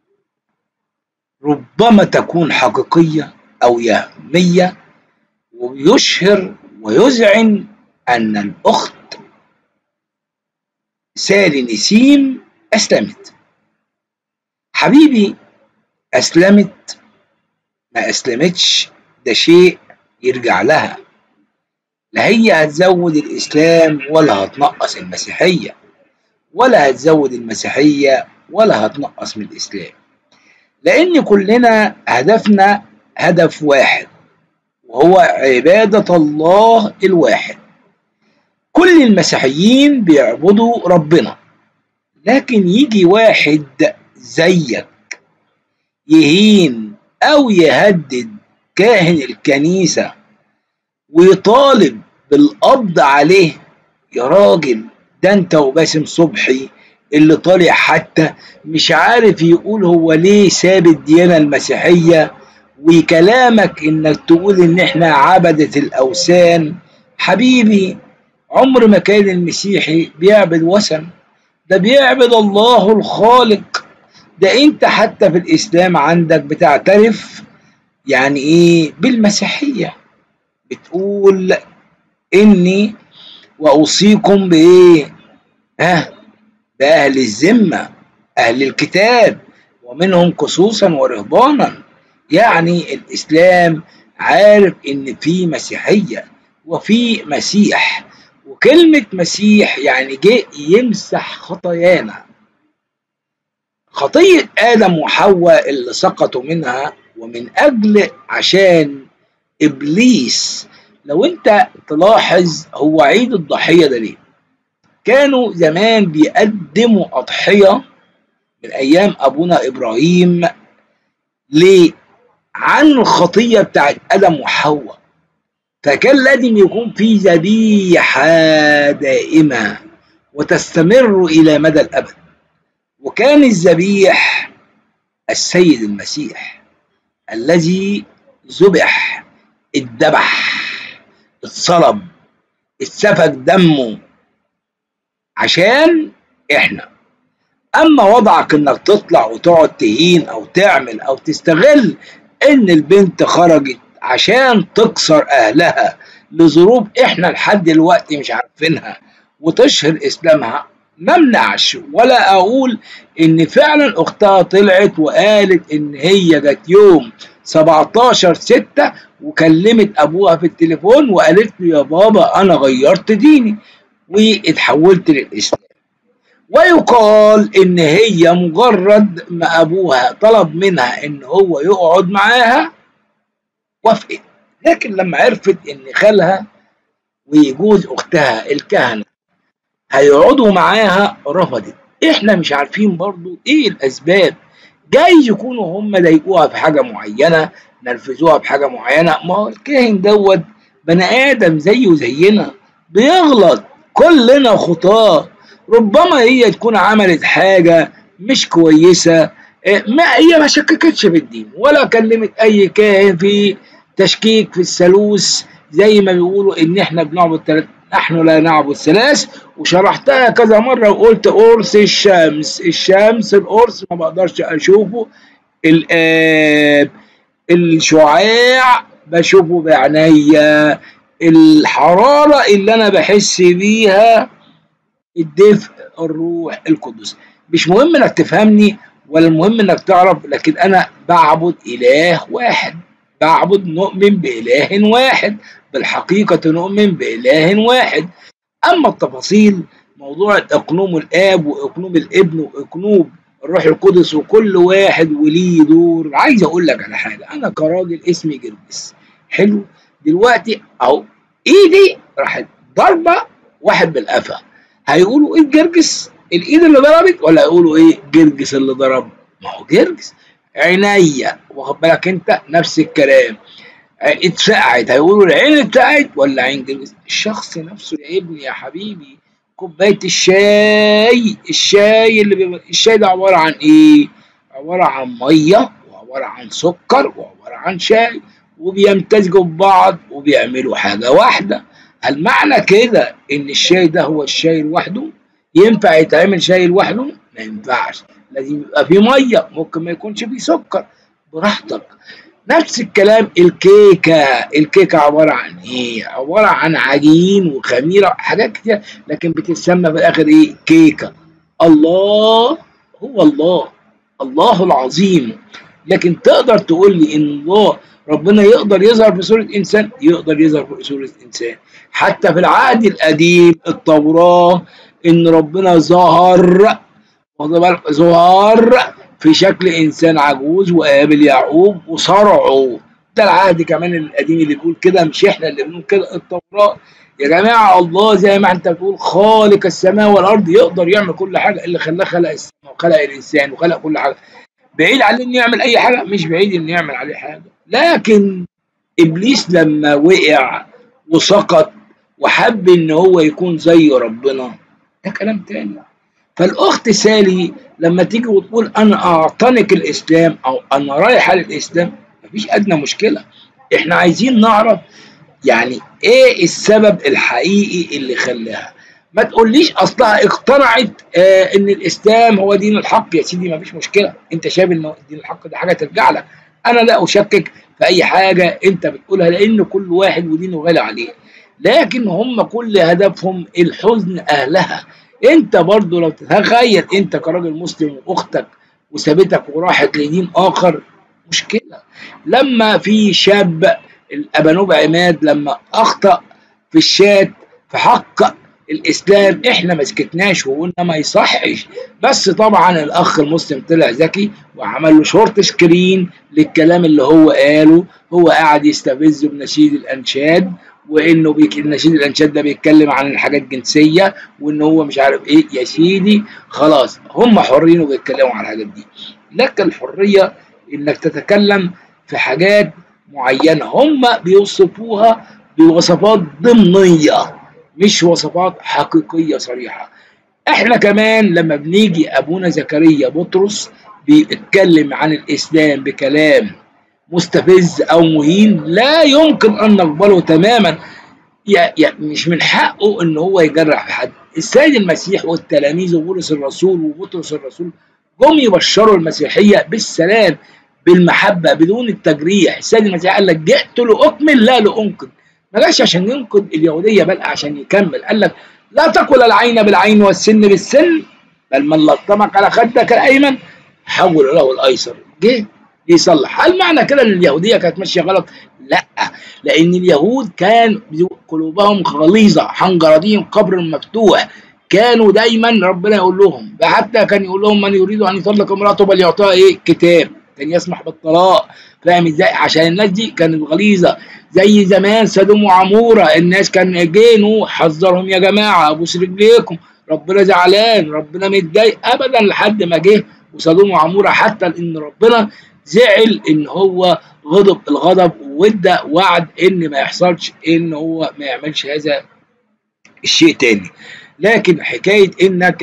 [SPEAKER 1] ربما تكون حقيقية أو يهمية ويشهر ويذعن أن الأخت سالي نسيم أسلمت حبيبي أسلمت ما أسلمتش ده شيء يرجع لها لا هي هتزود الإسلام ولا هتنقص المسيحية ولا هتزود المسيحية ولا هتنقص من الإسلام لأن كلنا هدفنا هدف واحد وهو عبادة الله الواحد كل المسيحيين بيعبدوا ربنا لكن يجي واحد زيك يهين أو يهدد كاهن الكنيسة ويطالب بالقبض عليه يا راجل ده انت وباسم صبحي اللي طالع حتى مش عارف يقول هو ليه ساب الديانة المسيحية وكلامك انك تقول ان احنا عبدة الاوثان حبيبي عمر ما كان المسيحي بيعبد وثن ده بيعبد الله الخالق ده انت حتى في الاسلام عندك بتعترف يعني ايه بالمسيحية بتقول اني واوصيكم بايه ها باهل الذمة اهل الكتاب ومنهم خصوصا ورهبانا يعني الاسلام عارف ان في مسيحية وفي مسيح وكلمة مسيح يعني جه يمسح خطايانا خطية آدم وحواء اللي سقطوا منها ومن أجل عشان إبليس لو أنت تلاحظ هو عيد الضحية ده ليه؟ كانوا زمان بيقدموا أضحية من أيام أبونا إبراهيم ليه؟ عن الخطية بتاعت آدم وحواء فكان لازم يكون في ذبيحة دائمة وتستمر إلى مدى الأبد وكان الذبيح السيد المسيح الذي ذبح اتذبح اتصلب اتسفك دمه عشان احنا اما وضعك انك تطلع وتقعد تهين او تعمل او تستغل ان البنت خرجت عشان تكسر اهلها لظروف احنا لحد دلوقتي مش عارفينها وتشهر اسلامها ما امنعش ولا اقول ان فعلا اختها طلعت وقالت ان هي جت يوم 17 6 وكلمت ابوها في التليفون وقالت له يا بابا انا غيرت ديني واتحولت للاسلام ويقال ان هي مجرد ما ابوها طلب منها ان هو يقعد معاها وافقت لكن لما عرفت ان خالها وجوز اختها الكهنه هيقعدوا معاها رفضت احنا مش عارفين برضو ايه الاسباب جايز يكونوا هم ضايقوها في حاجه معينه نرفزوها بحاجه معينه ما هو الكاهن دوت بني ادم زيه زينا بيغلط كلنا خطاه ربما هي تكون عملت حاجه مش كويسه ما هي ما شككتش في الدين ولا كلمت اي كاهن في تشكيك في الثالوث زي ما بيقولوا ان احنا بنعبد ثلاث نحن لا نعبد ثلاث وشرحتها كذا مرة وقلت قرص الشمس الشمس القرص ما بقدرش أشوفه الآب الشعاع بشوفه بعينيا الحرارة اللي أنا بحس بيها الدفء الروح القدس مش مهم إنك تفهمني ولا المهم إنك تعرف لكن أنا بعبد إله واحد بعبد نؤمن بإله واحد بالحقيقة نؤمن بإله واحد أما التفاصيل موضوع إقنوم الآب وإقنوم الابن وإقنوم الروح القدس وكل واحد وليه دور عايز أقول لك على حاجة أنا كراجل اسمي جرجس حلو دلوقتي أهو إيدي راحت ضربة واحد بالقفا هيقولوا إيه جرجس الإيد اللي ضربت ولا هيقولوا إيه جرجس اللي ضرب ما هو جرجس عينيا واخد بالك انت نفس الكلام اتفقعت هيقولوا العين اتفقعت ولا عين جرجس الشخص نفسه يا ابني يا حبيبي كوبايه الشاي الشاي اللي بيبقى الشاي ده عباره عن ايه عباره عن ميه وعباره عن سكر وعباره عن شاي وبيمتزجوا ببعض وبيعملوا حاجه واحده هل معنى كده ان الشاي ده هو الشاي لوحده ينفع يتعمل شاي لوحده ما ينفعش لازم يبقى فيه ميه ممكن ما يكونش فيه سكر براحتك نفس الكلام الكيكه الكيكه عباره عن ايه عباره عن عجين وخميره حاجات كتير لكن بتتسمى في الاخر ايه كيكه الله هو الله الله العظيم لكن تقدر تقول لي ان الله ربنا يقدر يظهر في صورة إنسان يقدر يظهر في صورة إنسان حتى في العهد القديم التوراة إن ربنا ظهر واخد بالك ظهر في شكل إنسان عجوز وقابل يعقوب وصرعه ده العهد كمان القديم اللي بيقول كده مش إحنا اللي بنقول كده التوراة يا جماعة الله زي ما أنت بتقول خالق السماء والأرض يقدر يعمل كل حاجة اللي خلاه خلق السماء وخلق الإنسان وخلق كل حاجة بعيد عليه إنه يعمل أي حاجة مش بعيد إنه يعمل عليه حاجة لكن ابليس لما وقع وسقط وحب ان هو يكون زي ربنا ده كلام تاني فالاخت سالي لما تيجي وتقول انا اعتنق الاسلام او انا رايح على الاسلام مفيش ادنى مشكله احنا عايزين نعرف يعني ايه السبب الحقيقي اللي خلاها ما تقوليش اصلها اقتنعت آه ان الاسلام هو دين الحق يا سيدي ما فيش مشكله انت شايف ان دين الحق ده حاجه ترجع لك انا لا اشكك في اي حاجه انت بتقولها لان كل واحد ودينه غالي عليه لكن هم كل هدفهم الحزن اهلها انت برضو لو تتخيل انت كراجل مسلم واختك وسابتك وراحت لدين اخر مشكله لما في شاب الابانوب عماد لما اخطا في الشات في حق الاسلام احنا ما سكتناش وقلنا ما يصحش بس طبعا الاخ المسلم طلع ذكي وعمل له شورت سكرين للكلام اللي هو قاله هو قاعد يستفز بنشيد الانشاد وانه بيك النشيد الانشاد ده بيتكلم عن الحاجات جنسيه وان هو مش عارف ايه يا سيدي خلاص هم حرين وبيتكلموا عن الحاجات دي لك الحريه انك تتكلم في حاجات معينه هم بيوصفوها بوصفات ضمنيه مش وصفات حقيقيه صريحه احنا كمان لما بنيجي ابونا زكريا بطرس بيتكلم عن الاسلام بكلام مستفز او مهين لا يمكن ان نقبله تماما يعني مش من حقه ان هو يجرح في حد السيد المسيح والتلاميذ وبولس الرسول وبطرس الرسول جم يبشروا المسيحيه بالسلام بالمحبه بدون التجريح السيد المسيح قال لك جئت لاكمل لا لانقذ ما جاش عشان ينقذ اليهوديه بل عشان يكمل قال لك لا تقل العين بالعين والسن بالسن بل من لطمك على خدك الايمن حول له الايسر جه يصلح هل معنى كده ان اليهوديه كانت ماشيه غلط لا لان اليهود كان قلوبهم غليظه حنجرتهم قبر مفتوح كانوا دايما ربنا يقول لهم حتى كان يقول لهم من يريد ان يطلق امراته بل يعطيها ايه كتاب كان يسمح بالطلاق فاهم ازاي عشان الناس دي كانت غليظه زي زمان سدوم وعموره الناس كان جينوا حذرهم يا جماعه ابوس رجليكم ربنا زعلان ربنا متضايق ابدا لحد ما جه وسدوم وعموره حتى ان ربنا زعل ان هو غضب الغضب وادى وعد ان ما يحصلش ان هو ما يعملش هذا الشيء تاني لكن حكايه انك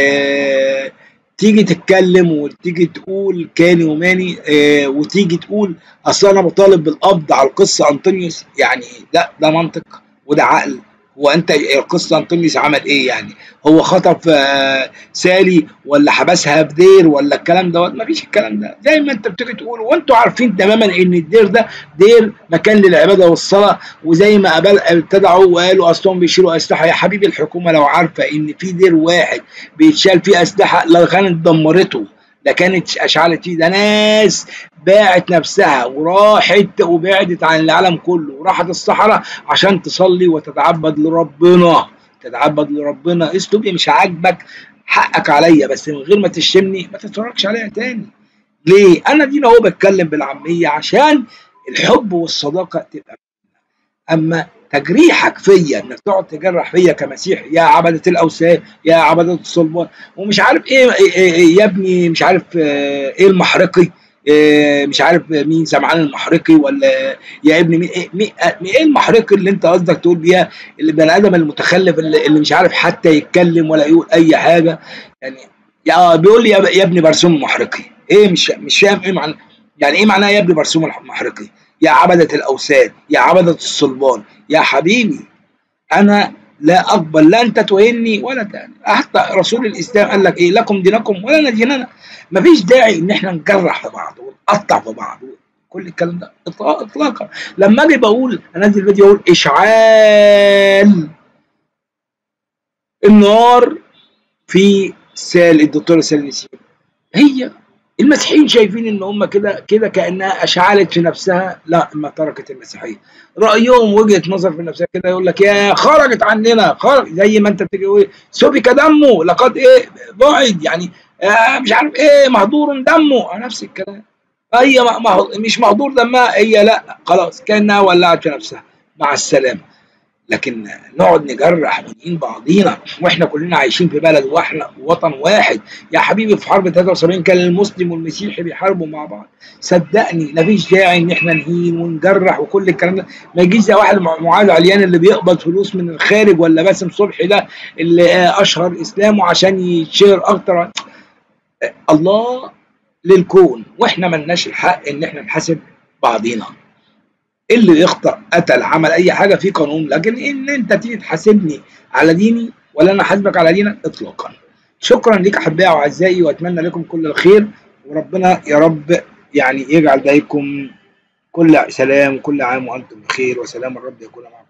[SPEAKER 1] آه تيجي تتكلم وتيجي تقول كاني وماني آه وتيجي تقول اصل انا بطالب بالقبض على القصه انطونيوس يعني لا ده منطق وده عقل هو انت القصه انطونيوس عمل ايه يعني هو خطف آه سالي ولا حبسها في دير ولا الكلام دوت ما فيش الكلام ده زي ما انت بتيجي تقول وانتوا عارفين تماما ان الدير ده دير مكان للعباده والصلاه وزي ما ابتدعوا وقالوا اصلهم بيشيلوا اسلحه يا حبيبي الحكومه لو عارفه ان في دير واحد بيتشال فيه اسلحه لو كانت دمرته لا كانت اشعلت فيه ده ناس باعت نفسها وراحت وبعدت عن العالم كله وراحت الصحراء عشان تصلي وتتعبد لربنا تتعبد لربنا اسلوبي مش عاجبك حقك عليا بس من غير ما تشتمني ما تتفرجش عليا تاني ليه انا دينا هو بتكلم بالعاميه عشان الحب والصداقه تبقى اما تجريحك فيا انك تقعد تجرح فيا كمسيح يا عبده الاوثان يا عبده الصلبان ومش عارف ايه, إيه, إيه يا ابني مش عارف ايه المحرقي إيه مش عارف مين سمعان المحرقي ولا يا ابني مين ايه, مين ايه المحرقي اللي انت قصدك تقول بيها البني ادم المتخلف اللي, اللي مش عارف حتى يتكلم ولا يقول اي حاجه يعني يا بيقول لي يا ابني برسوم محرقي ايه مش مش فاهم ايه معنى يعني ايه معناه يا ابني برسوم محرقي يا عبدة الأوثان يا عبدة الصلبان يا حبيبي أنا لا أقبل لا أنت تهني ولا تاني حتى رسول الإسلام قال لك إيه لكم دينكم ولا ديننا مفيش داعي إن إحنا نجرح في بعض ونقطع في بعض كل الكلام ده إطلاقا لما أجي بقول أنزل فيديو أقول إشعال النار في سال الدكتور سال نسيم هي المسيحيين شايفين ان هم كده كده كانها اشعلت في نفسها لا ما تركت المسيحيه رايهم وجهه نظر في نفسها كده يقول لك يا خرجت عننا خرج زي ما انت بتيجي تقول سفك دمه لقد ايه بعد يعني آه مش عارف ايه مهدور دمه نفس الكلام هي مش مهدور دمها هي لا خلاص كانها ولعت في نفسها مع السلامه لكن نقعد نجرح ونهين بعضينا واحنا كلنا عايشين في بلد واحنا وطن واحد يا حبيبي في حرب 73 كان المسلم والمسيحي بيحاربوا مع بعض صدقني مفيش داعي ان احنا نهين ونجرح وكل الكلام ده ما يجيش زي واحد معاذ عليان اللي بيقبض فلوس من الخارج ولا باسم صبحي ده اللي اشهر اسلامه عشان يتشهر اكتر الله للكون واحنا ملناش الحق ان احنا نحاسب بعضينا اللي يخطأ قتل عمل اي حاجه في قانون لكن ان انت تيجي تحاسبني على ديني ولا انا احاسبك على دينك اطلاقا شكرا ليك احبائي واعزائي واتمنى لكم كل الخير وربنا يا رب يعني يجعل دايكم كل سلام كل عام وانتم بخير وسلام الرب يكون معكم